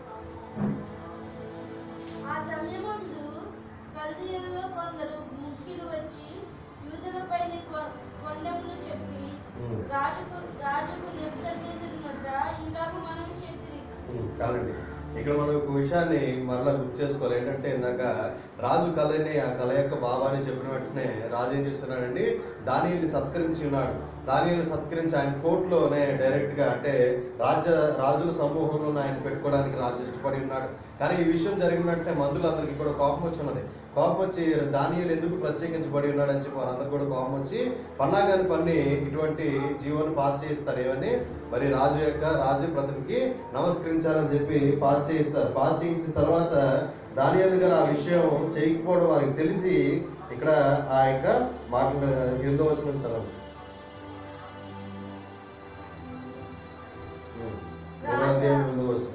ఆ సమయమందు కల్దీయులలో కొందరు ముఖ్యులు వచ్చి యూదులపై కొండములు చెప్పి రాజుకు రాజుకు నెప్పుకొనుట ఇలాగ మనం చేసి చాలండి ఇక్కడ మనం ఒక విషయాన్ని మరలా గుర్తు చేసుకోవాలి ఏంటంటే ఇందాక రాజు కళని ఆ కళ యొక్క భావాన్ని చెప్పిన వెంటనే రాజు ఏం చేస్తున్నాడండి దానిని సత్కరించి ఉన్నాడు దానిని సత్కరించి ఆయన కోర్టులోనే డైరెక్ట్ గా అంటే రాజ రాజుల సమూహంలో ఆయన పెట్టుకోవడానికి రాజు ఇష్టపడి ఉన్నాడు కానీ ఈ విషయం జరిగిన వెంటనే మందులందరికీ కూడా కోపం వచ్చి ఉన్నది కోపం వచ్చి దానియలు ఎందుకు ప్రత్యేకించబడి ఉన్నాడని చెప్పి వారందరూ కూడా కోపం వచ్చి పన్నాగాని పన్ని ఇటువంటి జీవోని పాస్ చేయిస్తారు ఏమని మరి రాజు యొక్క రాజు ప్రతికి నమస్కరించాలని చెప్పి పాస్ చేయిస్తారు పాస్ చేయించిన తర్వాత దానియలు గారు ఆ విషయం చేయకపోవడం వారికి తెలిసి ఇక్కడ ఆ యొక్క మాట ఎంతో వచ్చిన చదవండి ఉం. మూడో అధ్యాయం ఎనిమిదో వచనం.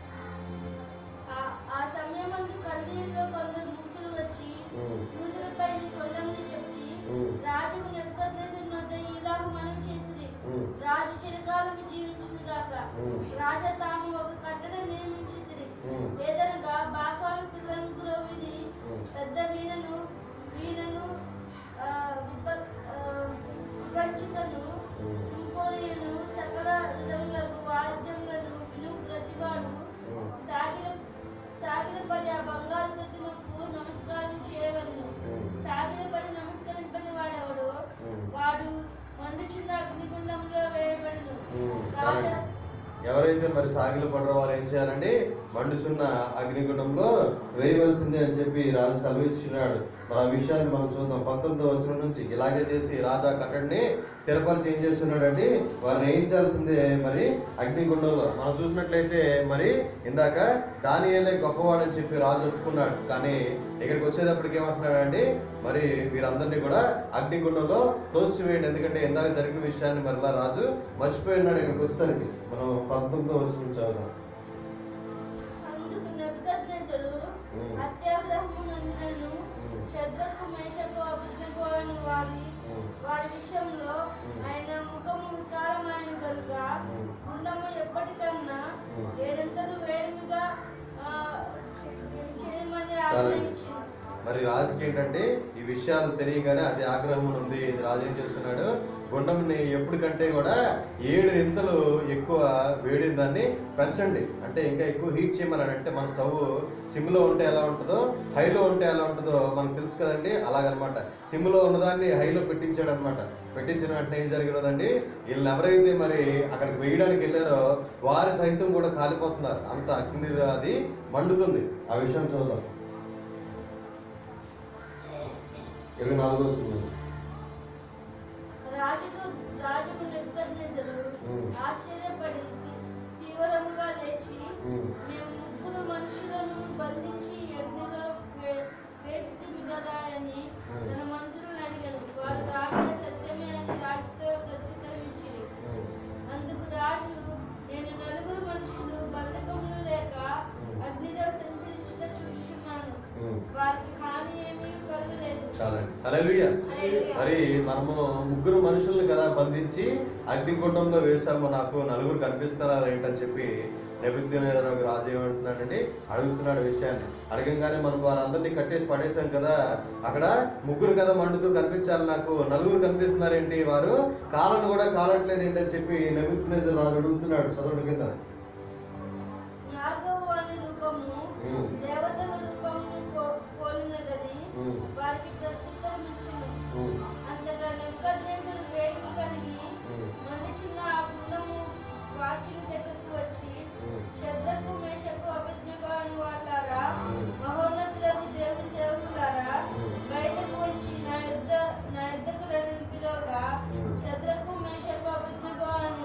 ఆ- ఆ సమయమందు కల్దీయులలో కొందరు ముఖ్యులు వచ్చి ఉం. యూదులపై కొండములు చెప్పి ఉం. రాజుకు నెప్పుకొనుట ఇలాగ మనం చేసి ఉం. రాజు చిరకాలం జీవించింది గాక ఉం. రాజా తాము ఒక కట్టడ నిర్మించింది ఉం. ఏదనగా బాకాలు పిల్లలు విని ఉం. పెద్ద వీరను వీరను ఆ, విప- ఆ, విపచ్చితను ఉం. ఇంకోరియను సకల విధములకు వాద్యములను విను ప్రతివాడు ఉం. సాగిల సాగిలపడి ఆ బంగారు ప్రతిమకు నమస్కారం చేయవలను ఉం. సాగిలపడి నమస్కరింపని వాడెవడు ఉం. వాడు మండుచున్న అగ్నిగుండంలో వేయబడును ఉం. రాజా చాలండి. ఎవరైతే మరి సాగిలు పడరో వారు ఏం చేయాలండి మండుచున్న అగ్నిగుండంలో వేయవలసిందే అని చెప్పి రాజు సెలవిస్తున్నాడు మరి ఆ విషయాన్ని మనం చూద్దాం పంతొమ్మిదో వచనం నుంచి ఇలాగే చేసి రాజా కట్టడిని తిరుపతి ఏం చేస్తున్నాడండి వారిని వేయించాల్సిందే మరి అగ్నిగుండంలో మనం చూసినట్లయితే మరి ఇందాక దానియేలే గొప్పవాడని చెప్పి రాజు ఒప్పుకున్నాడు కానీ ఇక్కడికి వచ్చేటప్పటికి ఏమంటున్నాడండి మరి వీరందరినీ కూడా అగ్నిగుండంలో తోసివేయండి ఎందుకంటే ఇందాక జరిగిన విషయాన్ని మరలా రాజు మర్చిపోయి ఉన్నాడు ఇక్కడికి వచ్చేసరికి మనం పంతొమ్మిదో వచ్చిన చదువుదాం అందుకు నెబుకద్నెజరు ఉం. అత్యాగ్రహమునందునను ఉం. శద్రకు మేషకు అభిజ్ఞపోయిన వారి ఉం. వారి విషయంలో ఉం. ఆయన ముఖము వికారమైన కనుక ఉం. గుండము ఎప్పటికన్నా ఉం. ఏడంతలు వేడిమిగా ఆ, చేయమని చాలండి. ఆజ్ఞయించింది మరి రాజుకి ఏంటంటే ఈ విషయాలు తెలియగానే అది ఆగ్రహం ఉంది ఇది రాజు ఏం చేస్తున్నాడు గుండంని ఎప్పటికంటే కూడా ఏడు ఇంతలు ఎక్కువ వేడిన దాన్ని పెంచండి అంటే ఇంకా ఎక్కువ హీట్ చేయమని అంటే మన స్టవ్ సిమ్లో ఉంటే ఎలా ఉంటుందో హైలో ఉంటే ఎలా ఉంటుందో మనకు తెలుసు కదండి అలాగనమాట సిమ్లో ఉన్నదాన్ని హైలో పెట్టించాడు అనమాట పెట్టించిన వెంటనే ఏం జరిగినదండి వీళ్ళు ఎవరైతే మరి అక్కడికి వేయడానికి వెళ్ళారో వారి సైతం కూడా కాలిపోతున్నారు అంత అగ్ని అది మండుతుంది ఆ విషయం చూద్దాం ఇరవై నాలుగో వచ్చింది రాజుకు రాజుకు నెబుకద్నెజరు ఉం. ఆశ్చర్యపడి తీవ్రముగా లేచి ఉం. మేము ముగ్గురు మనుషులను బంధించి యజ్ఞలో వే- వేచితిమి కదా అని ఉం. తన మంత్రులను అడిగాను వారు రాజు సత్యమే అని రాజుతో ప్రత్యుత్తరించింది ఉం. అందుకు రాజు నేను నలుగురు మనుషులు బంధకములు లేక ఉం. అగ్నిలో సంచరించుట చూస్తున్నాను ఉం. వారికి హాని ఏమీ కలగలేదు చాలండి హల్లెలూయా హల్లెలూయా. మరి మనము ముగ్గురు మనుషుల్ని కదా బంధించి అగ్నిగుండంలో వేశాము నాకు నలుగురు కనిపిస్తున్నారా ఏంటని చెప్పి నెబుద్దినేదర్ ఒక రాజు ఏమంటున్నాడండి అడుగుతున్నాడు విషయాన్ని అడగంగానే మనం వారందరినీ కట్టేసి పడేశాం కదా అక్కడ ముగ్గురు కదా మండుతూ కనిపించాలి నాకు నలుగురు కనిపిస్తున్నారేంటి వారు కాలను కూడా కాలట్లేదు ఏంటని చెప్పి నెబుద్దినేజర్ రాజు అడుగుతున్నాడు చదవడం కింద నాలుగవ వాని రూపము ఉం. దేవతల రూపమును కో- ఉమ్, వారికి ప్రత్యుత్తరం ఇచ్చెను. ఉమ్, అంతటా నెబుకద్నెజరు వేడుక కలిగి ఉమ్, మండుచున్న ఆ గుండము వాకిలి దగ్గరకు వచ్చి ఉమ్, శబ్దకు మేషకు అభిజ్ఞకు అని వాళ్ళారా ఉమ్. మహోన్నతులకు దేవుని సేవకులారా ఉమ్. బయటకు వచ్చి నా యుద్ధ నా యుద్ధకు రండి పిలవగా ఉమ్. శత్రుకు మేషకు అభిజ్ఞకు అని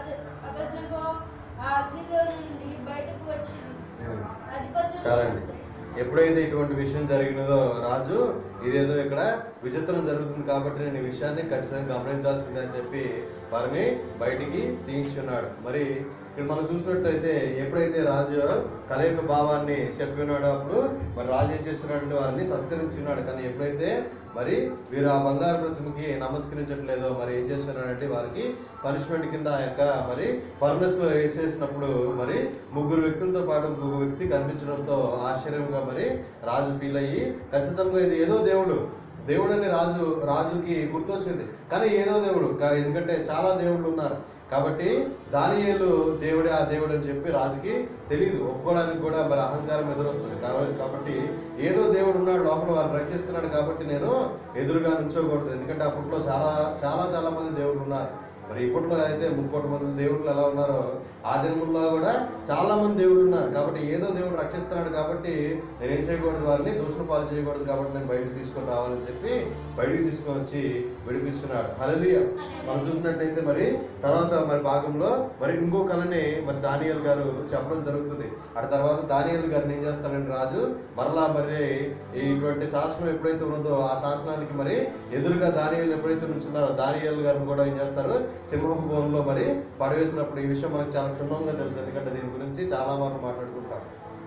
అభిజ్ఞకు ఆ అగ్నిలో నుండి బయటకు వచ్చి ఉమ్. అధిపతులు చాలండి ఎప్పుడైతే ఇటువంటి విషయం జరిగినదో రాజు ఇదేదో ఇక్కడ విచిత్రం జరుగుతుంది కాబట్టి నేను ఈ విషయాన్ని ఖచ్చితంగా గమనించాల్సిందే అని చెప్పి వారిని బయటికి తీయించున్నాడు మరి ఇక్కడ మనం చూసినట్టయితే ఎప్పుడైతే రాజు కల యొక్క భావాన్ని చెప్పి ఉన్నాడో అప్పుడు మరి రాజు ఏం చేస్తున్నాడంటే వారిని సత్కరించున్నాడు కానీ ఎప్పుడైతే మరి వీరు ఆ బంగారు ప్రతిమకి నమస్కరించట్లేదో మరి ఏం చేస్తున్నాడంటే వారికి పనిష్మెంట్ కింద ఆ యొక్క మరి ఫర్నెస్ లో వేసేసినప్పుడు మరి ముగ్గురు వ్యక్తులతో పాటు ఇంకొక వ్యక్తి కనిపించడంతో ఆశ్చర్యంగా మరి రాజు ఫీల్ అయ్యి ఖచ్చితంగా ఇది ఏదో దేవుడు దేవుడు అని రాజు రాజుకి గుర్తొచ్చింది కానీ ఏదో దేవుడు కా- ఎందుకంటే చాలా దేవుళ్ళు ఉన్నారు కాబట్టి దానియేలు దేవుడే ఆ దేవుడు అని చెప్పి రాజుకి తెలియదు ఒప్పుకోవడానికి కూడా మరి అహంకారం ఎదురొస్తుంది కాబట్టి కాబట్టి ఏదో దేవుడు ఉన్నాడు లోపల వారిని రక్షిస్తున్నాడు కాబట్టి నేను ఎదురుగా నుంచోకూడదు ఎందుకంటే అప్పట్లో చాలా చాలా చాలా మంది దేవుళ్ళు ఉన్నారు మరి ఇప్పట్లో అయితే ముక్కోటి మంది దేవుళ్ళు ఎలా ఉన్నారో ఆ దినముల్లో కూడా చాలా మంది దేవుళ్ళు ఉన్నారు కాబట్టి ఏదో దేవుడు రక్షిస్తున్నాడు కాబట్టి నేను ఏం చేయకూడదు వారిని దూషణ పాలు చేయకూడదు కాబట్టి నేను బయటకు తీసుకొని రావాలని చెప్పి బయటికి తీసుకొని వచ్చి విడిపిస్తున్నాడు హల్లెలూయా మనం చూసినట్టయితే మరి తర్వాత మరి భాగంలో మరి ఇంకో కళని మరి దానియల్ గారు చెప్పడం జరుగుతుంది ఆ తర్వాత దానియల్ గారిని ఏం చేస్తారంటే రాజు మరలా మరి ఇటువంటి శాసనం ఎప్పుడైతే ఉన్నదో ఆ శాసనానికి మరి ఎదురుగా దానియల్ ఎప్పుడైతే నుంచున్నారో దానియల్ గారిని కూడా ఏం చేస్తారు సింహపు భవన్లో మరి పడవేసినప్పుడు ఈ విషయం మనకు చాలా క్షుణ్ణంగా తెలుసు ఎందుకంటే దీని గురించి చాలా మార్లు మాట్లాడుకుంటాం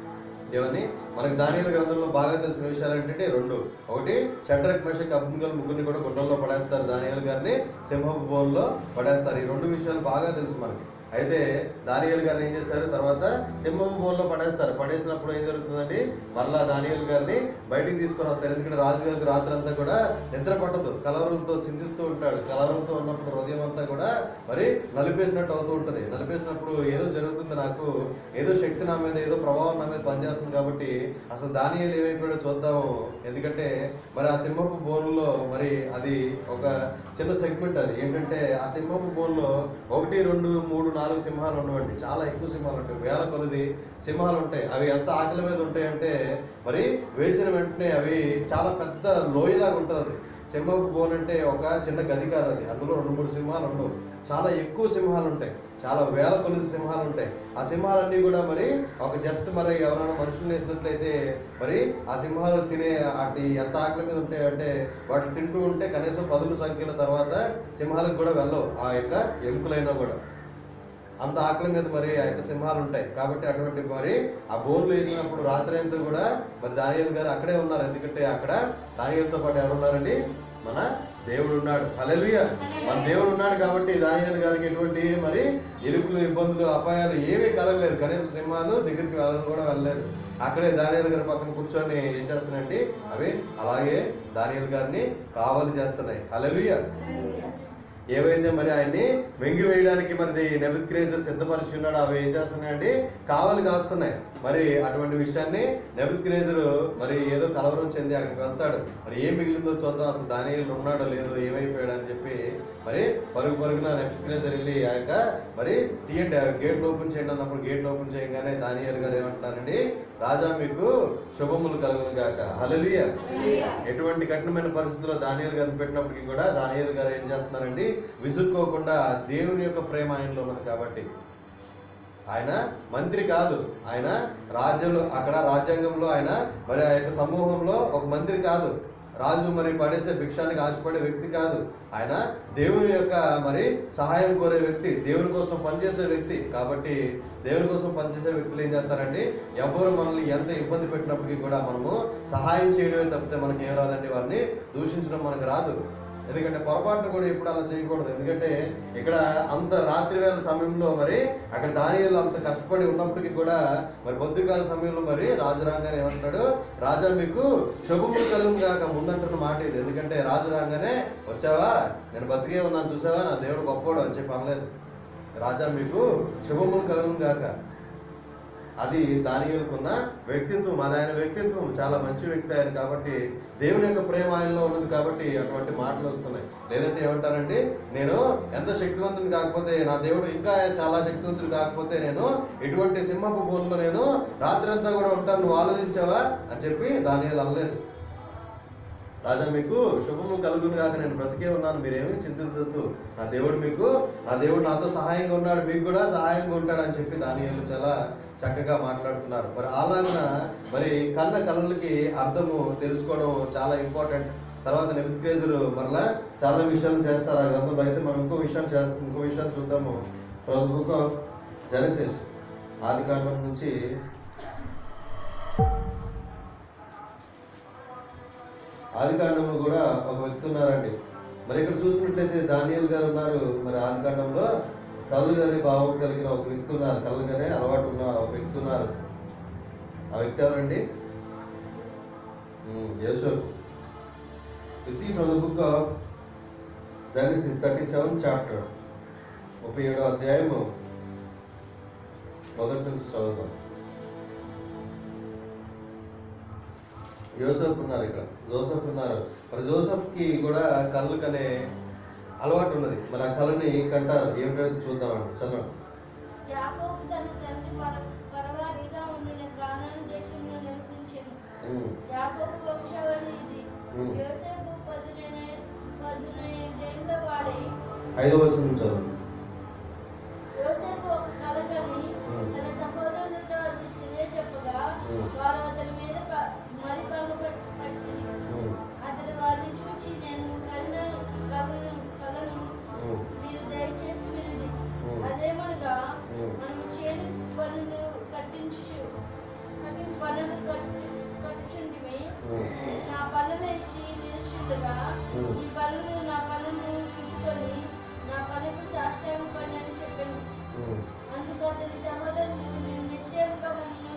ఏమని మనకి దానియల గ్రంథంలో బాగా తెలిసిన విషయాలు ఏంటంటే రెండు ఒకటి షడ్రక్ మెషక్ అబ్దుల్ ముగ్గురిని కూడా గుండంలో పడేస్తారు దానియల్ గారిని సింహపు భవన్లో పడేస్తారు ఈ రెండు విషయాలు బాగా తెలుసు మనకి అయితే దానియల్ గారిని ఏం చేశారు తర్వాత సింహపు భవన్లో పడేస్తారు పడేసినప్పుడు ఏం జరుగుతుందండి మరలా దానియల్ గారిని బయటికి తీసుకొని వస్తారు ఎందుకంటే రాజుగారికి రాత్రి అంతా కూడా నిద్ర పట్టదు కలవరంతో చింతిస్తూ ఉంటాడు కలవరంతో ఉన్నప్పుడు హృదయం అంతా కూడా మరి నలిపేసినట్టు అవుతూ ఉంటుంది నలిపేసినప్పుడు ఏదో జరుగుతుంది నాకు ఏదో శక్తి నా మీద ఏదో ప్రభావం నా మీద పనిచేస్తుంది కాబట్టి అసలు దానియలు ఏమైపోయాడో చూద్దాము ఎందుకంటే మరి ఆ సింహపు బోన్లో మరి అది ఒక చిన్న సెగ్మెంట్ అది ఏంటంటే ఆ సింహపు బోన్లో ఒకటి రెండు మూడు నాలుగు సింహాలు ఉండవండి చాలా ఎక్కువ సింహాలు ఉంటాయి వేల కొలది సింహాలు ఉంటాయి అవి ఎంత ఆకలి మీద ఉంటాయంటే మరి వేసిన వెంటనే అవి చాలా పెద్ద లోయలాగా ఉంటుంది అది సింహపు బోన్ అంటే ఒక చిన్న గది కాదు అది అందులో రెండు మూడు సింహాలు ఉండవు చాలా ఎక్కువ సింహాలు ఉంటాయి చాలా వేల కొలది సింహాలు ఉంటాయి ఆ సింహాలన్నీ కూడా మరి ఒక జస్ట్ మరి ఎవరైనా మనుషులు వేసినట్లయితే మరి ఆ సింహాలు తినే వాటి ఎంత ఆకలి మీద ఉంటాయి అంటే వాటిని తింటూ ఉంటే కనీసం పదుల సంఖ్యల తర్వాత సింహాలకు కూడా వెళ్ళవు ఆ యొక్క ఎముకలైనా కూడా అంత ఆకలి మీద మరి ఆ యొక్క సింహాలు ఉంటాయి కాబట్టి అటువంటి మరి ఆ బోన్లు వేసినప్పుడు రాత్రి అంతా కూడా మరి దానియల్ గారు అక్కడే ఉన్నారు ఎందుకంటే అక్కడ దానియలతో పాటు ఎవరు ఉన్నారండి మన దేవుడు ఉన్నాడు హల్లెలూయ మన దేవుడు ఉన్నాడు కాబట్టి దానియల్ గారికి ఎటువంటి మరి ఇరుకులు ఇబ్బందులు అపాయాలు ఏమీ కలగలేదు కనీసం సింహాలు దగ్గరికి వెళ్ళడం కూడా వెళ్ళలేదు అక్కడే దానియల్ గారి పక్కన కూర్చొని ఏం చేస్తున్నాయండి అవి అలాగే దానియల్ గారిని కావలి చేస్తున్నాయి హల్లెలూయ ఏవైతే మరి ఆయన్ని వెంగి వేయడానికి మరి నెబిత్ క్రేజర్ సిద్ధపరిచి ఉన్నాడు అవి ఏం చేస్తున్నాయండి కావలి కాస్తున్నాయి మరి అటువంటి విషయాన్ని నెబిత్ క్రేజర్ మరి ఏదో కలవరం చెంది అక్కడికి వెళ్తాడు మరి ఏం మిగిలిందో చూద్దాం అసలు దానియలు ఉన్నాడో లేదో ఏమైపోయాడు అని చెప్పి మరి పరుగు పరుగున నెబిత్ క్రేజర్ వెళ్ళి ఆ యొక్క మరి తీయండి ఆ గేట్లు ఓపెన్ చేయండి అన్నప్పుడు గేట్లు ఓపెన్ చేయగానే దానియల్ గారు ఏమంటున్నారండి రాజా మీకు శుభములు కలుగును గాక హల్లెలూయా ఎటువంటి కఠినమైన పరిస్థితుల్లో దానియలు గారిని పెట్టినప్పటికీ కూడా దానియలు గారు ఏం చేస్తున్నారండి విసుక్కోకుండా దేవుని యొక్క ప్రేమ ఆయనలో ఉన్నది కాబట్టి ఆయన మంత్రి కాదు ఆయన రాజ్యంలో అక్కడ రాజ్యాంగంలో ఆయన మరి ఆ యొక్క సమూహంలో ఒక మంత్రి కాదు రాజు మరి పడేసే భిక్షానికి ఆశపడే వ్యక్తి కాదు ఆయన దేవుని యొక్క మరి సహాయం కోరే వ్యక్తి దేవుని కోసం పనిచేసే వ్యక్తి కాబట్టి దేవుని కోసం పనిచేసే వ్యక్తులు ఏం చేస్తారండి ఎవరు మనల్ని ఎంత ఇబ్బంది పెట్టినప్పటికీ కూడా మనము సహాయం చేయడమే తప్పితే మనకి ఏం రాదండి వారిని దూషించడం మనకు రాదు ఎందుకంటే పొరపాటు కూడా ఎప్పుడు అలా చేయకూడదు ఎందుకంటే ఇక్కడ అంత రాత్రి వేళ సమయంలో మరి అక్కడ దానియాలు అంత కష్టపడి ఉన్నప్పటికీ కూడా మరి పొద్దుకాల సమయంలో మరి రాజు రాగానే ఏమంటాడు రాజా మీకు శుభములు కలుగు కాక ముందంటున్న మాట ఇది ఎందుకంటే రాజు రాగానే వచ్చావా నేను బతికే ఉన్నాను చూసావా నా దేవుడు గొప్పోడు అని చెప్పి అనలేదు రాజా మీకు శుభములు కలుగు గాక అది దానియులకున్న వ్యక్తిత్వం అది ఆయన వ్యక్తిత్వం చాలా మంచి వ్యక్తి ఆయన కాబట్టి దేవుని యొక్క ప్రేమ ఆయనలో ఉన్నది కాబట్టి అటువంటి మాటలు వస్తున్నాయి లేదంటే ఏమంటారండి నేను ఎంత శక్తివంతుని కాకపోతే నా దేవుడు ఇంకా చాలా శక్తివంతుడు కాకపోతే నేను ఇటువంటి సింహపు భూమిలో నేను రాత్రంతా కూడా ఉంటాను నువ్వు ఆలోచించావా అని చెప్పి దాని అనలేదు రాజా మీకు శుభము కలుగును కాక నేను బ్రతికే ఉన్నాను మీరేమీ చింతించొద్దు నా దేవుడు మీకు నా దేవుడు నాతో సహాయంగా ఉన్నాడు మీకు కూడా సహాయంగా ఉంటాడు అని చెప్పి దానియాలు చాలా చక్కగా మాట్లాడుతున్నారు మరి అలాగన మరి కన్న కళలకి అర్థము తెలుసుకోవడం చాలా ఇంపార్టెంట్ తర్వాత నెబిత్కేజులు మరలా చాలా విషయాలు చేస్తారు ఆ గ్రంథంలో అయితే మనం ఇంకో విషయం చే ఇంకో విషయాన్ని చూద్దాము ఫ్రమ్ బుక్ ఆఫ్ జెనసిస్ ఆది కాండం నుంచి ఆది కాండంలో కూడా ఒక వ్యక్తి ఉన్నారండి మరి ఇక్కడ చూసినట్లయితే దానియల్ గారు ఉన్నారు మరి ఆది కాండంలో కళ్ళు గారి భావం కలిగిన ఒక వ్యక్తి ఉన్నారు కళ్ళు గానే అలవాటు ఉన్న ఒక వ్యక్తి ఉన్నారు ఆ వ్యక్తి ఎవరండి యేసోపు it's from the book of Genesis thirty seven chapter ముప్పై ఏడో అధ్యాయము మొదటి నుంచి చదువుతాం యోసఫ్ ఉన్నారు ఇక్కడ జోసఫ్ ఉన్నారు మరి జోసఫ్ కి కూడా కళ్ళు కనే అలవాటు ఉన్నది మరి ఆ కళ్ళని కంటారు ఏమిటో చూద్దామండి చదవండి యాకోబు తన తండ్రి పర- పరవారిగా ఉండిన కానాను దేశంలో నివసించెను. ఉమ్, యాకోబు వంశావళి ఇది. ఉమ్. యోసేపు పదునెన- పదునైదేండ్ల వాడై ఐదో వచ్చిన నుంచి చదవండి యోసేపు ఒక కల కని ఉమ్. తన సహోదరులతో అది తెలియచెప్పగా ఉమ్. వారు అతని మీద ప- మరి పన్ను పట్టి పట్టిరి. ఉమ్, అతడు వారిని చూచి నేను కన్న కలను కలను ఉమ్, మీరు దయచేసి వినండి ఉమ్. అదేమనగా ఉమ్. మనము చేను పనులు కట్టించు కట్టించు పనులు కట్టి కట్టుచుంటిమి ఉమ్, నా పనులు ఇచ్చి నిలుచుండగా ఉమ్. ఈ పనులు నా పనులు చూసుకొని నా పనులకు సాష్టాంగ పని అని చెప్పాను ఉమ్, అందుకు అతని సహోదరులు నేను నిశ్చయంగా మమ్మల్ని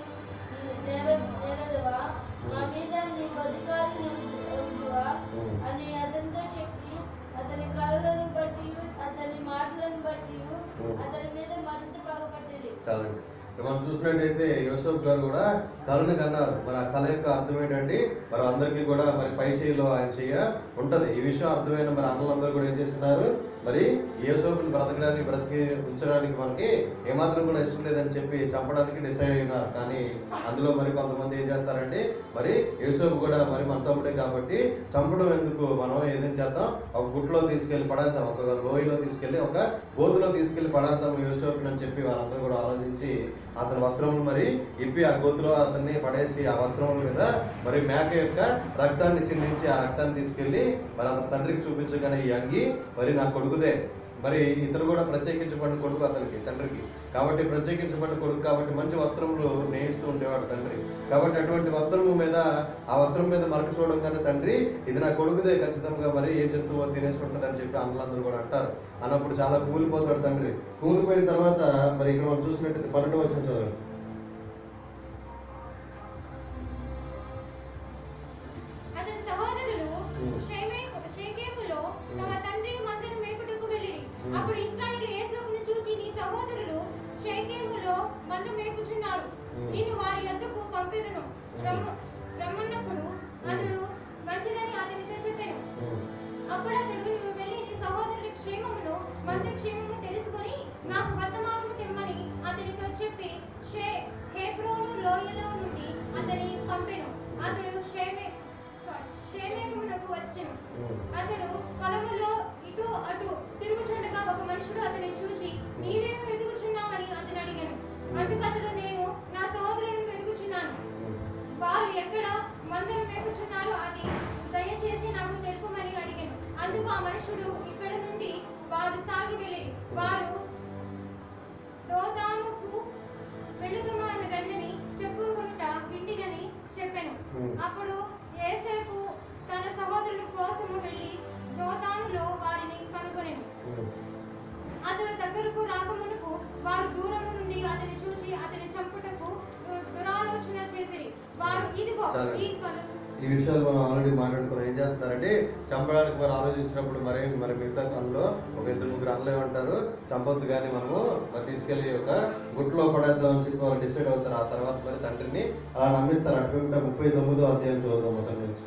నేలదవా మా మీద నీ బతుకాలు వద్దువా ఉమ్. అని అతనితో చెప్పి అతని కళలను బట్టి అతని మాటలను బట్టి ఉమ్. అతని మీద మరింత బాగుపట్టేది చాలండి ఇక్కడ మనం చూసినట్టయితే యోసఫ్ గారు కూడా కళను కన్నారు మరి ఆ కళ యొక్క అర్థం ఏంటండి మరి అందరికీ కూడా మరి పై చేయిలో ఆయన చెయ్య ఉంటది ఈ విషయం అర్థమైన మరి అన్నలందరూ కూడా ఏం చేస్తున్నారు మరి యోసఫ్ని బ్రతకడానికి బ్రతికి ఉంచడానికి మనకి ఏమాత్రం కూడా ఇష్టం లేదని చెప్పి చంపడానికి డిసైడ్ అయినారు కానీ అందులో మరి కొంతమంది ఏం చేస్తారండి మరి యూసఫ్ కూడా మరి మన తమ్ముడే కాబట్టి చంపడం ఎందుకు మనం ఏదైనా చేద్దాం ఒక గుట్లో తీసుకెళ్లి పడేద్దాం ఒక లోయలో తీసుకెళ్లి ఒక గోతులో తీసుకెళ్లి పడేద్దాం యూసఫ్ అని చెప్పి వాళ్ళందరూ కూడా ఆలోచించి అతని వస్త్రములు మరి ఇప్పి ఆ గోతులో అతన్ని పడేసి ఆ వస్త్రముల మీద మరి మేక యొక్క రక్తాన్ని చిందించి ఆ రక్తాన్ని తీసుకెళ్లి మరి అతని తండ్రికి చూపించగానే ఈ అంగి మరి నా కొడుకుదే మరి ఇతను కూడా ప్రత్యేకించబడిన కొడుకు అతనికి తండ్రికి కాబట్టి ప్రత్యేకించబడిన కొడుకు కాబట్టి మంచి వస్త్రములు నేయిస్తూ ఉండేవాడు తండ్రి కాబట్టి అటువంటి వస్త్రము మీద ఆ వస్త్రం మీద మరక చూడంగానే తండ్రి ఇది నా కొడుకుదే ఖచ్చితంగా మరి ఏ జంతువు తినేసి ఉంటుంది అని చెప్పి అందరూ కూడా అంటారు అన్నప్పుడు చాలా కూలిపోతాడు తండ్రి కూలిపోయిన తర్వాత మరి ఇక్కడ మనం చూసినట్టు పన్నెండు వచ్చిన చదవండి అతని సహోదరులు ఉమ్. షేమే- షేకెములో తమ తండ్రి మందను మేపుటకు వెళ్ళిరి ఉమ్. అప్పుడు ఇశ్రాయేలు యేసోపును చూచి నీ సహోదరులు షేకెములో మంద మేపుచున్నారు ఉమ్. నేను వారి యొద్దకు పంపెదను రమ్ము- రమ్మన్నప్పుడు అతడు మంచిదని అతనితో చెప్పాను ఉమ్, అప్పుడు అతడు నువ్వు వెళ్ళి నీ సహోదరుల క్షేమమును మంద క్షేమము తెలుసుకొని నాకు వర్తమానము తెమ్మని అతనితో చెప్పి షే హేబ్రోను లోయలో నుండి అతని పంపెను అతడు షేమే షేమేకునకు వచ్చెను ఉమ్, అతడు పొలములో ఇటు అటు తిరుగుచుండగా ఒక మనుషుడు అతని చూసి నీవేమి వెతుకుచున్నావని అతను అడిగాను అందుకు అతడు నేను నా సహోదరులను వెతుకుచున్నాను ఉమ్. వారు ఎక్కడ మందను మేపుచున్నారో అది దయచేసి నాకు తెలుపమని అడిగాను అందుకు ఆ మనుషుడు ఇక్కడ నుండి వారు సాగి వెళ్ళి వారు దోదాముకు వెలుగుమాన రండని చెప్పుకొనుట వింటినని చెప్పాను Hmm. అప్పుడు ఏసేపు తన సహోదరుల కోసము వెళ్ళి దోతానులో వారిని కనుగొనెను ఉమ్. అతడు దగ్గరకు రాకమునుపు వారు దూరము నుండి అతని చూసి అతని చంపుటకు దు- దురాలోచన చేసిరి వారు ఇదిగో చాలు. ఈ కల ఈ విషయాలు మనం ఆల్రెడీ మాట్లాడుకున్నాం ఏం చేస్తున్నారంటే చంపడానికి మనం ఆలోచించినప్పుడు మరి మరి మిగతా అందులో ఒక ఇద్దరు ముగ్గురు అన్నలే ఉంటారు చంపొద్దు కానీ మనము మరి తీసుకెళ్లి ఒక గుట్లో పడేద్దాం అని చెప్పి వాళ్ళు డిసైడ్ అవుతారు ఆ తర్వాత మరి తండ్రిని అలా నమ్మిస్తారు అటువంటి ముప్పై తొమ్మిదో అధ్యాయం చూద్దాం మొదటి నుంచి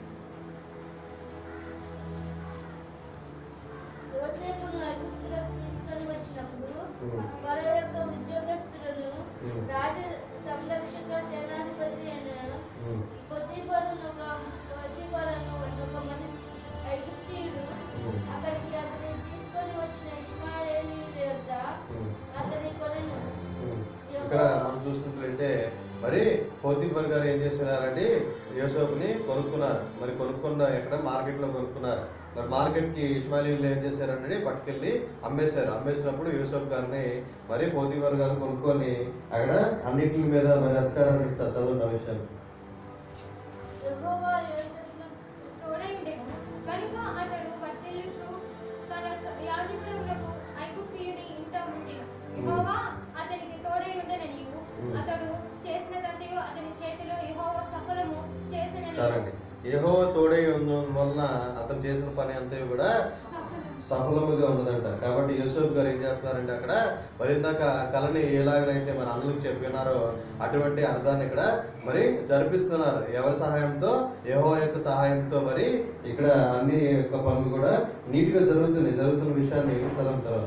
యోసేపును ఐగుప్తులోకి తీసుకొని వచ్చినప్పుడు ఉమ్. ఫరో యొక్క ఉద్యోగస్తులను ఉమ్. రాజ సంరక్షక సేనాధిపతి అయిన ఉమ్, పొత్తిఫరును ఒక పొత్తిఫరను ఒక మనిషి ఐగుప్తీయుడు ఉమ్, అక్కడికి అతని తీసుకొని వచ్చిన ఇష్మాయేలీయుల యొద్ద ఉమ్. అతని కొనెను ఉమ్. ఇక్కడ మనం చూసినట్లయితే మరి పోతిఫర్ గారు ఏం చేస్తున్నారంటే యోసోపుని కొనుక్కున్నారు మరి కొనుక్కున్న ఎక్కడ మార్కెట్లో కొనుక్కున్నారు మరి మార్కెట్కి ఇస్మాయిలీలు ఏం చేశారంటే పట్టుకెళ్ళి అమ్మేశారు అమ్మేసినప్పుడు యూసఫ్ గారిని మరి పోతిఫర్ గారు కొనుక్కొని అక్కడ అన్నిటి మీద మరి అధికారాన్ని ఇస్తారు చదువున్న విషయాలు యెహోవా యోసేపును తోడై ఉండెను కనుక అతడు వర్తిల్లుచు తన యాజకుడులకు ఐగుప్తీయుని ఇంట ఉండెను యెహోవా అతనికి తోడై ఉండననియు ఉమ్. అతడు చేసినదంతయు అతని చేతిలో యెహోవా సఫలము చేసినని సరండి ఏహో తోడై ఉండడం వలన అతను చేసిన పని అంతా కూడా సఫలముగా ఉన్నదంట కాబట్టి యూసఫ్ గారు ఏం చేస్తున్నారంటే అక్కడ మరి ఇందాక కళని ఎలాగైతే మన అన్నలకు చెప్పినారో అటువంటి అర్థాన్ని ఇక్కడ మరి జరిపిస్తున్నారు ఎవరి సహాయంతో ఏహో యొక్క సహాయంతో మరి ఇక్కడ అన్ని యొక్క పనులు కూడా నీట్గా జరుగుతున్నాయి జరుగుతున్న విషయాన్ని చదువుతారు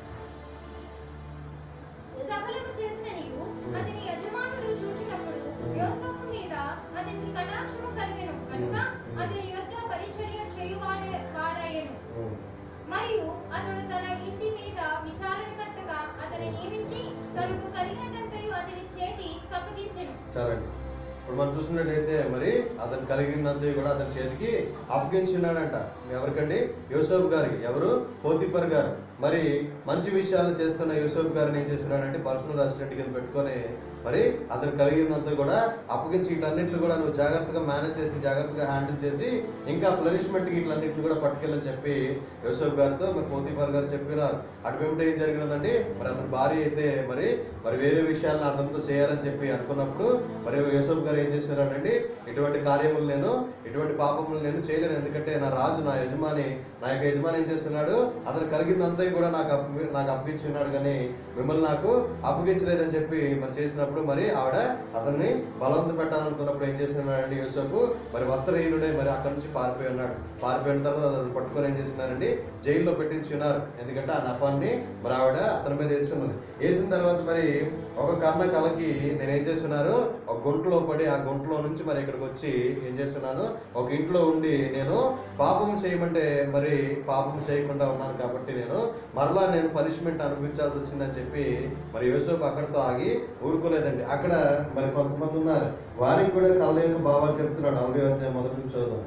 సఫలము చేసిననియు అతని యజమానుడు చూసినప్పుడు యోసేపు మీద అతనికి కటాక్షము కలిగెను కనుక అతని యొద్ద పరిచర్య చేయువాడే వాడాయెను మరియు అతడు తన ఇంటి మీద విచారణకర్తగా అతని నియమించి తనకు కలిగినదంతయు అతని చేతి కప్పగించెను చాలండి ఇప్పుడు మనం చూసినట్టయితే మరి అతను కలిగినంత కూడా అతని చేతికి అప్పగించున్నాడంట ఎవరికండి యూసఫ్ గారికి ఎవరు పోతిపర్ గారు మరి మంచి విషయాలు చేస్తున్న యూసఫ్ గారిని ఏం చేస్తున్నాడంటే పర్సనల్ అసిస్టెంట్ కింద పెట్టుకొని మరి అతను కలిగినంత కూడా అప్పగించి వీటన్నిటిని కూడా నువ్వు జాగ్రత్తగా మేనేజ్ చేసి జాగ్రత్తగా హ్యాండిల్ చేసి ఇంకా ఫ్లరిష్మెంట్కి వీటన్నిటిని కూడా పట్టుకెళ్ళని చెప్పి యూసఫ్ గారితో మరి పోతిఫర్ గారు చెప్పినారు అటువంటి ఏం జరిగినదండి మరి అతని భార్య అయితే మరి మరి వేరే విషయాలను అతనితో చేయాలని చెప్పి అనుకున్నప్పుడు మరి యూసఫ్ గారు ఏం చేశారండి ఇటువంటి కార్యములు నేను ఇటువంటి పాపములు నేను చేయలేను ఎందుకంటే నా రాజు నా యజమాని నా యొక్క యజమాని ఏం చేస్తున్నాడు అతను కలిగిందంతా కూడా నాకు అప్పు నాకు అప్పగించి ఉన్నాడు కానీ మిమ్మల్ని నాకు అప్పగించలేదని చెప్పి మరి చేసినప్పుడు మరి ఆవిడ అతన్ని బలవంత పెట్టాలనుకున్నప్పుడు ఏం చేస్తున్నాడండి యూసఫ్ మరి వస్త్రహీనుడే మరి అక్కడి నుంచి పారిపోయి ఉన్నాడు పారిపోయిన తర్వాత అతను పట్టుకొని ఏం చేస్తున్నారండి జైల్లో పెట్టించి ఉన్నారు ఎందుకంటే ఆ నపాన్ని మరి ఆవిడ అతని మీద వేస్తున్నది వేసిన తర్వాత మరి ఒక కన్న కలకి నేను ఏం చేస్తున్నాను ఒక గుంటలో పడి ఆ గుంటలో నుంచి మరి ఇక్కడికి వచ్చి ఏం చేస్తున్నాను ఒక ఇంట్లో ఉండి నేను పాపం చేయమంటే మరి పాపం చేయకుండా ఉన్నాను కాబట్టి నేను మరలా నేను పనిష్మెంట్ అనుభవించాల్సి వచ్చిందని చెప్పి మరి యోసేపు అక్కడితో ఆగి ఊరుకోలేదండి అక్కడ మరి కొంతమంది ఉన్నారు వారికి కూడా కళ్ళ యొక్క భావాలు చెప్తున్నాడు నలభై అధ్యాయం మొదటి నుంచి చదువు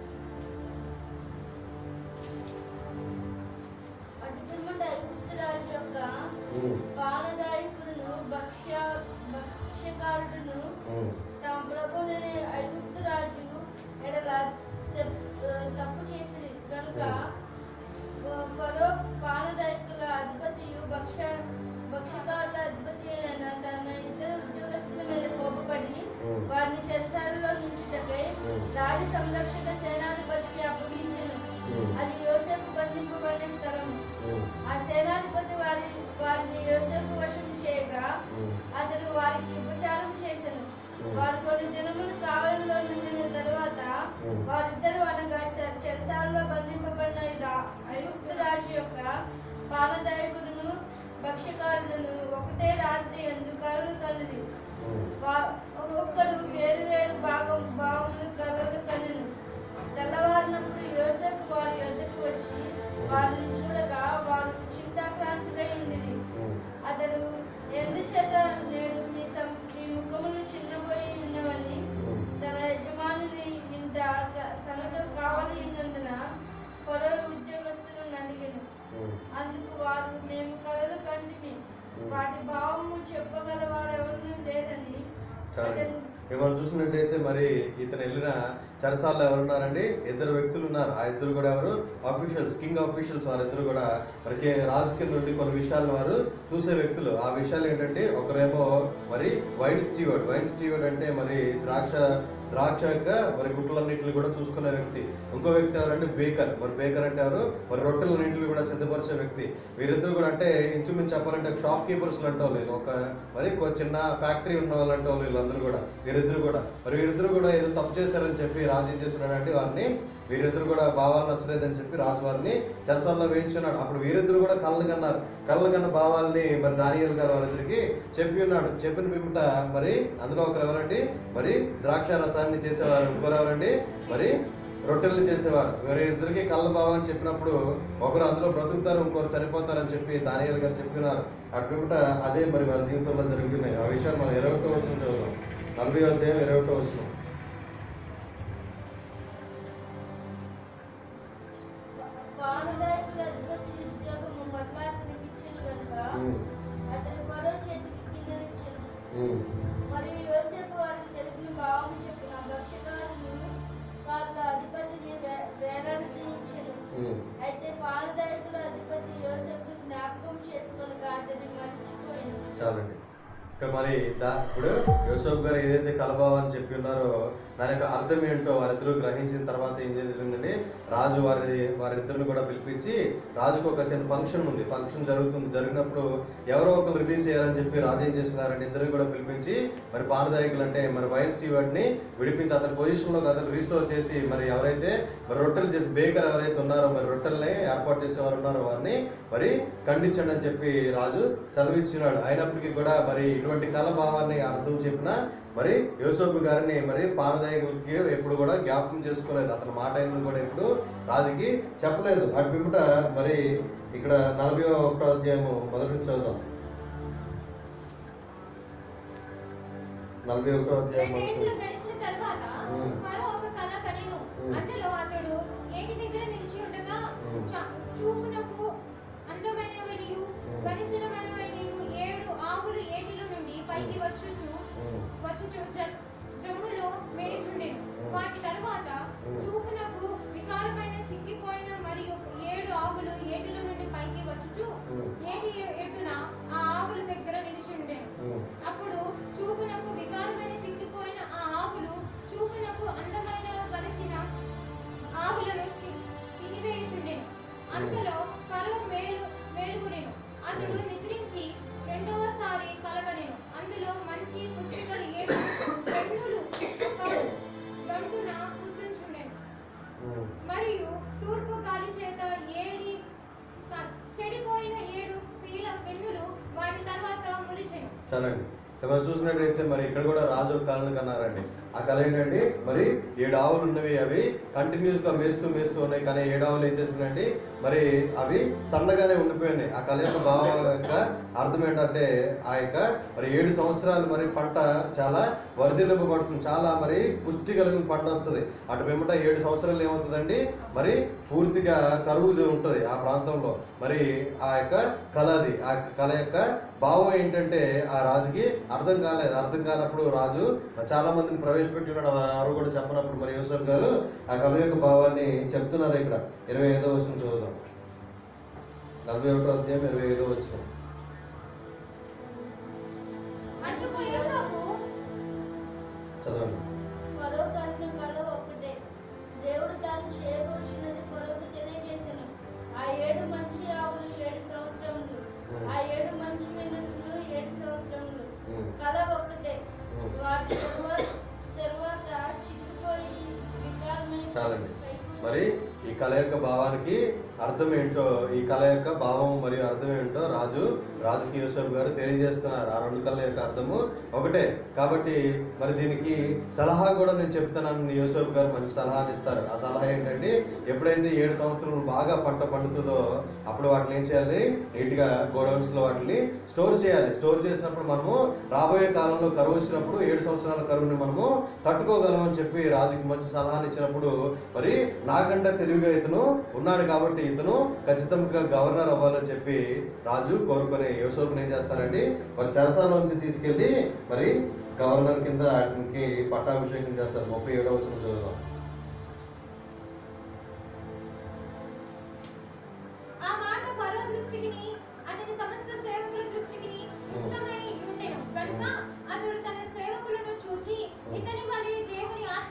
అటు పిమ్మట ఐగుప్తు రాజు యొక్క పాలదాయకుడును భక్ష్య భక్ష్యకారుడును తమ ప్రభుని ఐగుప్తు రాజు ఎడల తెప్- తప్పు చేసి కనుక ఫరో పాలదాయకుల అధిపతియు భక్ష భక్ష్యకారుల అధిపతి అయిన తన ఇద్దరు ఉద్యోగస్తుల మీద కోపపడి వారిని చెరసాలలో నుంచుటకై రాజు సంరక్షక సేనాధిపతికి అప్పగించెను అది యోసేపు బంధింపబడిన స్థలము ఆ సేనాధిపతి వారి వారిని యోసేపు వశం చేయగా అతడు వారికి ఉపచారం చేసెను వారు కొన్ని దినములు కావలిలో నుండిన తరువాత వారిద్దరూ అనగా చె- చెరసాలలో బంధింపబడిన ఈ రా- ఐగుప్తు రాజు యొక్క పాలదాయకుడును భక్ష్యకారులను ఒకటే రాత్రి ఎందుకు కలలు కలిది వా- ఒక్కొక్కడు వేరు వేరు భాగం భాగములు కలలు కలిను తెల్లవారినప్పుడు యోసేపు వారి యొద్దకు వచ్చి వారిని చూడగా వారు చింతాక్రాంతులై ఉండిరి అతడు ఎందుచేత నేను మీ సం- మీ ముఖములు చిన్నపోయి ఉన్నవని తన యజమానుని ఇంట త- తనతో కావాలి ఉన్నందున పొరవ ఉద్యోగస్తులను అడిగాను అందుకు వారు మేము కలలు కంటిమి వాటి భావము చెప్పగల వారెవరూ లేదని చాలా అతను ఇక మనం చూసినట్టయితే మరి ఇతను వెళ్ళిన చెరసాల్లో ఎవరున్నారండి ఇద్దరు వ్యక్తులు ఉన్నారు ఆ ఇద్దరు కూడా ఎవరు ఆఫీషియల్స్ కింగ్ ఆఫీషియల్స్ వారిద్దరు కూడా మరి కే- రాజు కింద నుండి కొన్ని విషయాలు వారు చూసే వ్యక్తులు ఆ విషయాలు ఏంటంటే ఒకరేమో మరి వైన్ స్టీవర్డ్ వైన్ స్టీవర్డ్ అంటే మరి ద్రాక్ష ద్రాక్ష యొక్క మరి గుట్లన్నింటిని కూడా చూసుకునే వ్యక్తి ఇంకో వ్యక్తి ఎవరంటే బేకర్ మరి బేకర్ అంటే ఎవరు మరి రొట్టెలన్నింటిని కూడా సిద్ధపరిచే వ్యక్తి వీరిద్దరు కూడా అంటే ఇంచుమించు చెప్పాలంటే షాప్ కీపర్స్ అంటే వాళ్ళు ఒక మరి ఒక చిన్న ఫ్యాక్టరీ ఉన్న వాళ్ళు అంటే వాళ్ళు వీళ్ళందరూ కూడా వీరిద్దరు కూడా మరి వీరిద్దరు కూడా ఏదో తప్పు చేశారని చెప్పి రాజు ఏం చేస్తున్నాడంటే వారిని వీరిద్దరు కూడా భావాలు నచ్చలేదని చెప్పి రాజు వారిని చెరసాల్లో వేయించున్నాడు అప్పుడు వీరిద్దరు కూడా కళ్ళు కన్నారు కళ్ళు కన్న భావాల్ని మరి దానియల్ గారు వారిద్దరికి చెప్పి ఉన్నాడు చెప్పిన పిమ్మట మరి అందులో ఒకరు ఎవరండి మరి ద్రాక్ష రసాన్ని చేసేవారు ఇంకొకరు ఎవరండి మరి రొట్టెలు చేసేవారు మరి ఇద్దరికి కళ్ళ భావం అని చెప్పినప్పుడు ఒకరు అందులో బ్రతుకుతారు ఇంకొకరు చనిపోతారని చెప్పి దానియల్ గారు చెప్పినారు అటు పిమ్మట అదే మరి వారి జీవితంలో జరుగుతున్నాయి ఆ విషయాలు మనం ఇరవై ఒకటో వచ్చిన చదువుదాం నలభై అధ్యాయం ఇరవై ఒకటో వచ్చిన పానదాయకుల అధిపతి ఉద్యోగము మరలా అతనికి ఇచ్చెను గనుక అతని ఫరో చేతికి కిందనిచ్చెను. మరియు యోసేపు వారికి తెలిపిన భావం చెప్పిన భక్ష్యకారులు వారి అధిపతిని వే- వేలాడదీయించెను. అయితే పానదాయకుల అధిపతి యోసేపు జ్ఞాపకం చేసుకొనక అతన్ని మర్చిపోయాను చాలండి ఇక్కడ మరి దా ఇప్పుడు యూసఫ్ గారు ఏదైతే కలభావం అని చెప్పి ఉన్నారో దాని యొక్క అర్థం ఏంటో వారిద్దరూ గ్రహించిన తర్వాత ఏం జరిగిందండి రాజు వారి వారిద్దరిని కూడా పిలిపించి రాజుకు ఒక చిన్న ఫంక్షన్ ఉంది ఫంక్షన్ జరుగుతుంది జరిగినప్పుడు ఎవరో ఒకరు రిలీజ్ చేయాలని చెప్పి రాజు ఏం చేస్తున్నారంటే ఇద్దరిని కూడా పిలిపించి మరి పానదాయకులు అంటే మరి వైన్ స్టీవర్డ్ని విడిపించి అతని పొజిషన్లో అతను రీస్టోర్ చేసి మరి ఎవరైతే మరి రొట్టెలు చేసి బేకర్ ఎవరైతే ఉన్నారో మరి రొట్టెల్ని ఏర్పాటు చేసేవారు ఉన్నారో వారిని మరి ఖండించండి అని చెప్పి రాజు సెలవిచ్చినాడు అయినప్పటికీ కూడా మరి ఇటువంటి కళ భావాన్ని అర్థం చెప్పిన మరి యోసోపు గారిని మరి పానదాయకులకి ఎప్పుడు కూడా జ్ఞాపకం చేసుకోలేదు అతని మాట అయిన కూడా ఎప్పుడు రాజుకి చెప్పలేదు అటు పిమ్మట మరి ఇక్కడ నలభై ఒకటో అధ్యాయము మొదటి నుంచి చదువుదాం నలభై ఒకటో అధ్యాయం రెండేండ్లు మొదటి గడిచిన తర్వాత ఉమ్. ఫరో ఒక కల కనెను ఉమ్. అందులో అతడు ఏటి దగ్గర నిలిచి ఉండగా ఉమ్. చ- చూపునకు అందమైనవనియు ఉమ్. బలిసినమైనవనియు ఏడు ఆవులు ఏటిలో నుండి పైకి వచ్చుచు ఉమ్. వచ్చుచు జ- జమ్ములో మేయుచుండెను ఉమ్. వాటి తర్వాత ఉమ్. చూపునకు వికారమైన చిక్కిపోయిన మరియు ఏడు ఆవులు ఏటిలో నుండి పైకి వచ్చుచు ఉమ్. ఏటి ఎటున ఆ ఆవుల దగ్గర నిలిచి ఉండెను ఉమ్. అప్పుడు చూపునకు వికారమైన చిక్కిపోయిన ఆ ఆవులు చూపునకు అందమైన కలిసిన ఆవులను తి- తినివేయుచుండెను అంతలో ఫరో మేలు మేలుగురెను అతడు నిద్రించి రెండవసారి కలగనెను అందులో మంచి పుస్తకాలు ఏడు పెన్నులు ఒక దండున పుట్టించుండెను ఉమ్. మరియు తూర్పు గాలి చేత ఏడి క- చెడిపోయిన ఏడు పీల పెన్నులు వాటి తర్వాత ములిచెను చాలండి ఇక్కడ మనం చూసినట్టయితే మరి ఇక్కడ కూడా రాజు ఒక కళను కన్నారండి ఆ కళ ఏంటండి మరి ఏడు ఆవులు ఉన్నవి అవి కంటిన్యూస్ గా మేస్తూ మేస్తూ ఉన్నాయి కానీ ఏడు ఆవులు ఏం చేస్తున్నాయండి మరి అవి సన్నగానే ఉండిపోయినాయి ఆ కళ యొక్క భావం యొక్క అర్థం ఏంటంటే ఆ యొక్క మరి ఏడు సంవత్సరాలు మరి పంట చాలా వర్ధిల్లింపబడుతుంది చాలా మరి పుష్టి కలిగిన పంట వస్తుంది అటు వెంబట ఏడు సంవత్సరాలు ఏమవుతుందండి మరి పూర్తిగా కరువు ఉంటుంది ఆ ప్రాంతంలో మరి ఆ యొక్క కళ అది ఆ కళ యొక్క భావం ఏంటంటే ఆ రాజుకి అర్థం కాలేదు అర్థం కానప్పుడు రాజు చాలా మందిని ప్రవేశపెట్టి ఉన్నాడు అది ఎవరు కూడా చెప్పనప్పుడు మరి యూసఫ్ గారు ఆ కళ యొక్క భావాన్ని చెప్తున్నారు ఇక్కడ ఇరవై ఐదో వచ్చిన చూద్దాం నలభై ఒకటో అధ్యాయం ఇరవై ఐదో వచ్చిన అందుకు యోసేపు చదవండి ఫరో కన్ను కళ ఒక్కటే దేవుడు తాను చేయబోచినది ఫరోకు తెలియజేసెను ఆ ఏడు మంచి ఆవులు ఏడు సంవత్సరములు ఆ ఏడు మంచి మెనులు ఏడు సంవత్సరములు ఉమ్. కళ ఒక్కటే ఉమ్. వాటి తరువాత తర్వాత చిక్కిపోయి వికారమైన చాలండి మరి ఈ కళ యొక్క భావానికి అర్థం ఏంటో ఈ కళ యొక్క భావం మరియు అర్థం ఏంటో రాజు రాజుకి యూసఫ్ గారు తెలియజేస్తున్నారు ఆ రెండు కళ యొక్క అర్థము ఒకటే కాబట్టి మరి దీనికి సలహా కూడా నేను చెప్తున్నాను యూసఫ్ గారు మంచి సలహాని ఇస్తారు ఆ సలహా ఏంటంటే ఎప్పుడైతే ఏడు సంవత్సరాలు బాగా పంట పండుతుందో అప్పుడు వాటిని ఏం చేయాలి నీట్గా గోడౌన్స్ లో వాటిని స్టోర్ చేయాలి స్టోర్ చేసినప్పుడు మనము రాబోయే కాలంలో కరువు వచ్చినప్పుడు ఏడు సంవత్సరాల కరువుని మనము తట్టుకోగలమని చెప్పి రాజుకి మంచి సలహాని ఇచ్చినప్పుడు మరి నాకంటే తెలివిగా ఇతను ఉన్నాడు కాబట్టి ఇతను ఖచ్చితంగా గవర్నర్ అవ్వాలని చెప్పి రాజు కోరుకునే యోసోపుని ఏం చేస్తారండి మరి చెరసాలోంచి తీసుకెళ్ళి మరి గవర్నర్ కింద ఆయనకి పట్టాభిషేకం చేస్తారు ముప్పై ఏడవ వచ్చిన చదువుదాం ఆ మాట ఫరో దృష్టికి అతని సమస్త సేవకుల దృష్టికి యుక్తమై ఉండెను కనుక అతడు తన సేవకులను చూచి ఇతని వలె దేవుని ఆత్మ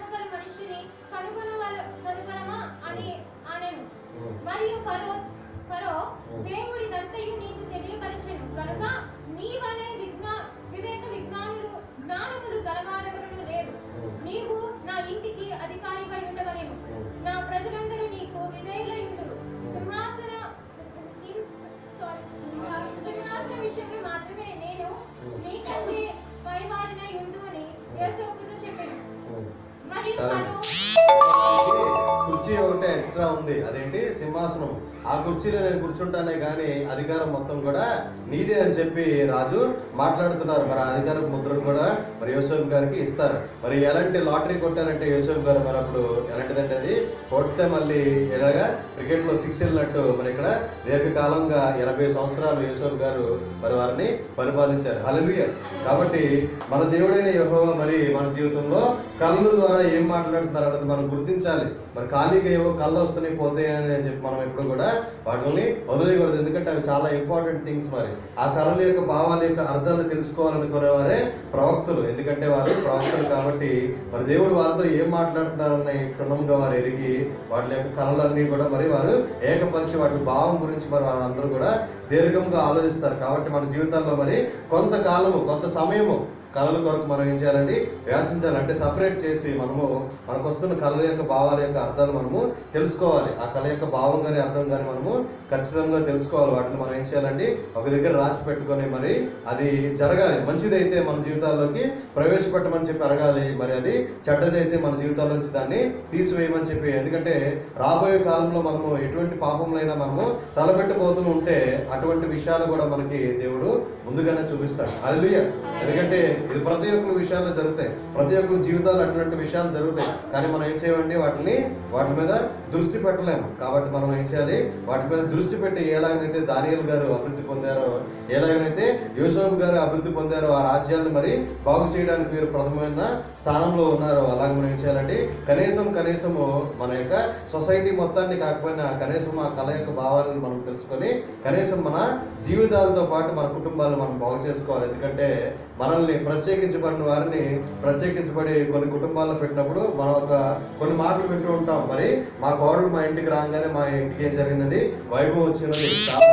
ఎక్స్ట్రా ఉంది అదేంటి సింహాసనం ఆ కుర్చీలో నేను కూర్చుంటానే కానీ అధికారం మొత్తం కూడా నీదే అని చెప్పి రాజు మాట్లాడుతున్నారు మరి ఆ అధికార ముద్రను కూడా మరి యోసేఫ్ గారికి ఇస్తారు మరి ఎలాంటి లాటరీ కొట్టారంటే యోసేఫ్ గారు మరి అప్పుడు ఎలాంటిదంటే అది కొడితే మళ్ళీ ఎలాగా క్రికెట్లో సిక్స్ వెళ్ళినట్టు మరి ఇక్కడ దీర్ఘకాలంగా ఎనభై సంవత్సరాలు యూసఫ్ గారు మరి వారిని పరిపాలించారు హల్లెలూయా కాబట్టి మన దేవుడైన యెహోవా మరి మన జీవితంలో కళ్ళ ద్వారా ఏం మాట్లాడుతున్నారు అన్నది మనం గుర్తించాలి మరి ఖాళీగా ఏవో కళ్ళు వస్తున్నాయి పోతాయని అని చెప్పి మనం ఎప్పుడు కూడా వాటిని వదిలేయకూడదు ఎందుకంటే అవి చాలా ఇంపార్టెంట్ థింగ్స్ మరి ఆ కళల యొక్క భావాల యొక్క అర్థాలు తెలుసుకోవాలనుకునే వారే ప్రవక్తలు ఎందుకంటే వారు ప్రవక్తలు కాబట్టి మరి దేవుడు వారితో ఏం మాట్లాడుతున్నారన్న క్షుణ్ణంగా వారు ఎరిగి వాటి యొక్క కళలన్నీ కూడా మరి వారు ఏకపరిచి వాటి భావం గురించి మరి వారందరూ కూడా దీర్ఘంగా ఆలోచిస్తారు కాబట్టి మన జీవితాల్లో మరి కొంతకాలము కొంత సమయము కళల కొరకు మనం ఏం చేయాలండి వ్యాసించాలి అంటే సపరేట్ చేసి మనము మనకు వస్తున్న కళల యొక్క భావాల యొక్క అర్థాలు మనము తెలుసుకోవాలి ఆ కళ యొక్క భావం కానీ అర్థం కానీ మనము ఖచ్చితంగా తెలుసుకోవాలి వాటిని మనం ఏం చేయాలండి ఒక దగ్గర రాసి పెట్టుకొని మరి అది జరగాలి మంచిదైతే మన జీవితాల్లోకి ప్రవేశపెట్టమని చెప్పి అడగాలి మరి అది చెడ్డదైతే మన జీవితాల్లోంచి దాన్ని తీసివేయమని చెప్పి ఎందుకంటే రాబోయే కాలంలో మనము ఎటువంటి పాపములైనా మనము తలపెట్టబోతూ ఉంటే అటువంటి విషయాలు కూడా మనకి దేవుడు ముందుగానే చూపిస్తాడు అల్లుయ ఎందుకంటే ఇది ప్రతి ఒక్కరి విషయాల్లో జరుగుతాయి ప్రతి ఒక్కరి జీవితాలు అటువంటి విషయాలు జరుగుతాయి కానీ మనం ఏం చేయండి వాటిని వాటి మీద దృష్టి పెట్టలేము కాబట్టి మనం ఏం చేయాలి వాటి మీద దృష్టి పెట్టి ఎలాగైతే దానియల్ గారు అభివృద్ధి పొందారో ఎలాగైతే యూసఫ్ గారు అభివృద్ధి పొందారో ఆ రాజ్యాన్ని మరి బాగు చేయడానికి మీరు ప్రథమమైన స్థానంలో ఉన్నారు అలాగే మనం ఏం చేయాలంటే కనీసం కనీసము మన యొక్క సొసైటీ మొత్తాన్ని కాకపోయినా కనీసం ఆ కళ యొక్క భావాలను మనం తెలుసుకొని కనీసం మన జీవితాలతో పాటు మన కుటుంబాలను మనం బాగు చేసుకోవాలి ఎందుకంటే మనల్ని ప్రత్యేకించబడిన వారిని ప్రత్యేకించబడి కొన్ని కుటుంబాల్లో పెట్టినప్పుడు మనం ఒక కొన్ని మాటలు వింటూ ఉంటాం మరి మా కోడలు మా ఇంటికి రాగానే మా ఇంటికి ఏం జరిగిందండి వైభవం వచ్చినది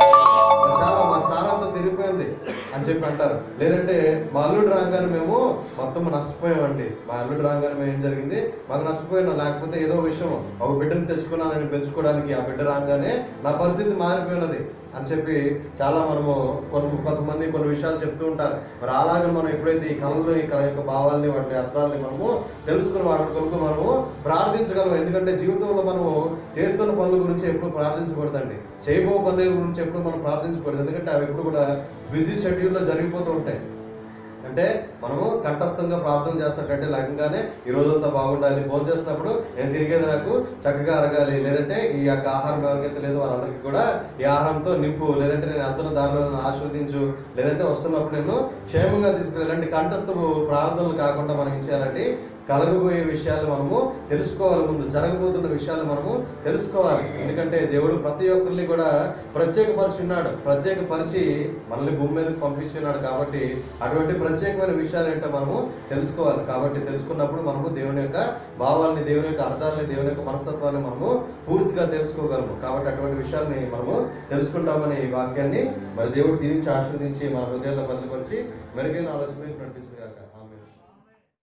చాలా మా స్థానంతో తిరిగిపోయింది అని చెప్పి అంటారు లేదంటే మా అల్లుడు రాగానే మేము మొత్తం నష్టపోయామండి మా అల్లుడు రాగానే మేము ఏం జరిగింది మాకు నష్టపోయినా లేకపోతే ఏదో విషయం ఒక బిడ్డను తెచ్చుకున్నానని పెంచుకోవడానికి ఆ బిడ్డ రాగానే నా పరిస్థితి మారిపోయినది అని చెప్పి చాలా మనము కొన్ని కొంతమంది కొన్ని విషయాలు చెప్తూ ఉంటారు మరి అలాగే మనం ఎప్పుడైతే ఈ కళలు ఈ కళ యొక్క భావాల్ని వాటి అర్థాలని మనము తెలుసుకుని వాటి కొరకు మనము ప్రార్థించగలం ఎందుకంటే జీవితంలో మనము చేస్తున్న పనుల గురించి ఎప్పుడు ప్రార్థించకూడదండి చేయబో పనుల గురించి ఎప్పుడు మనం ప్రార్థించకూడదు ఎందుకంటే అవి ఎప్పుడు కూడా బిజీ షెడ్యూల్లో జరిగిపోతూ ఉంటాయి అంటే మనము కంఠస్థంగా ప్రార్థన చేస్తున్నట్టే లగంగానే ఈ రోజంతా బాగుండాలి భోజనం చేస్తున్నప్పుడు నేను తిరిగేది నాకు చక్కగా అరగాలి లేదంటే ఈ యొక్క ఆహారం ఎవరికైతే లేదో వాళ్ళందరికీ కూడా ఈ ఆహారంతో నింపు లేదంటే నేను వెళ్తున్న దారిలో నన్ను ఆస్వాదించు లేదంటే వస్తున్నప్పుడు నేను క్షేమంగా తీసుకుని ఇలాంటి కంఠస్థపు ప్రార్థనలు కాకుండా మనం ఏం చేయాలంటే కలగబోయే విషయాలు మనము తెలుసుకోవాలి ముందు జరగబోతున్న విషయాలు మనము తెలుసుకోవాలి ఎందుకంటే దేవుడు ప్రతి ఒక్కరిని కూడా ప్రత్యేకపరిచి ఉన్నాడు ప్రత్యేకపరిచి మనల్ని భూమి మీదకి పంపించి ఉన్నాడు కాబట్టి అటువంటి ప్రత్యేకమైన విషయాలు ఏంటో మనము తెలుసుకోవాలి కాబట్టి తెలుసుకున్నప్పుడు మనము దేవుని యొక్క భావాల్ని దేవుని యొక్క అర్థాలని దేవుని యొక్క మనస్తత్వాన్ని మనము పూర్తిగా తెలుసుకోగలము కాబట్టి అటువంటి విషయాల్ని మనము తెలుసుకుంటామని ఈ వాక్యాన్ని మరి దేవుడు దీనికి ఆస్వాదించి మన హృదయాల్లో భద్రపరిచి మెరుగైన ఆలోచన నడిపించుకుంటాం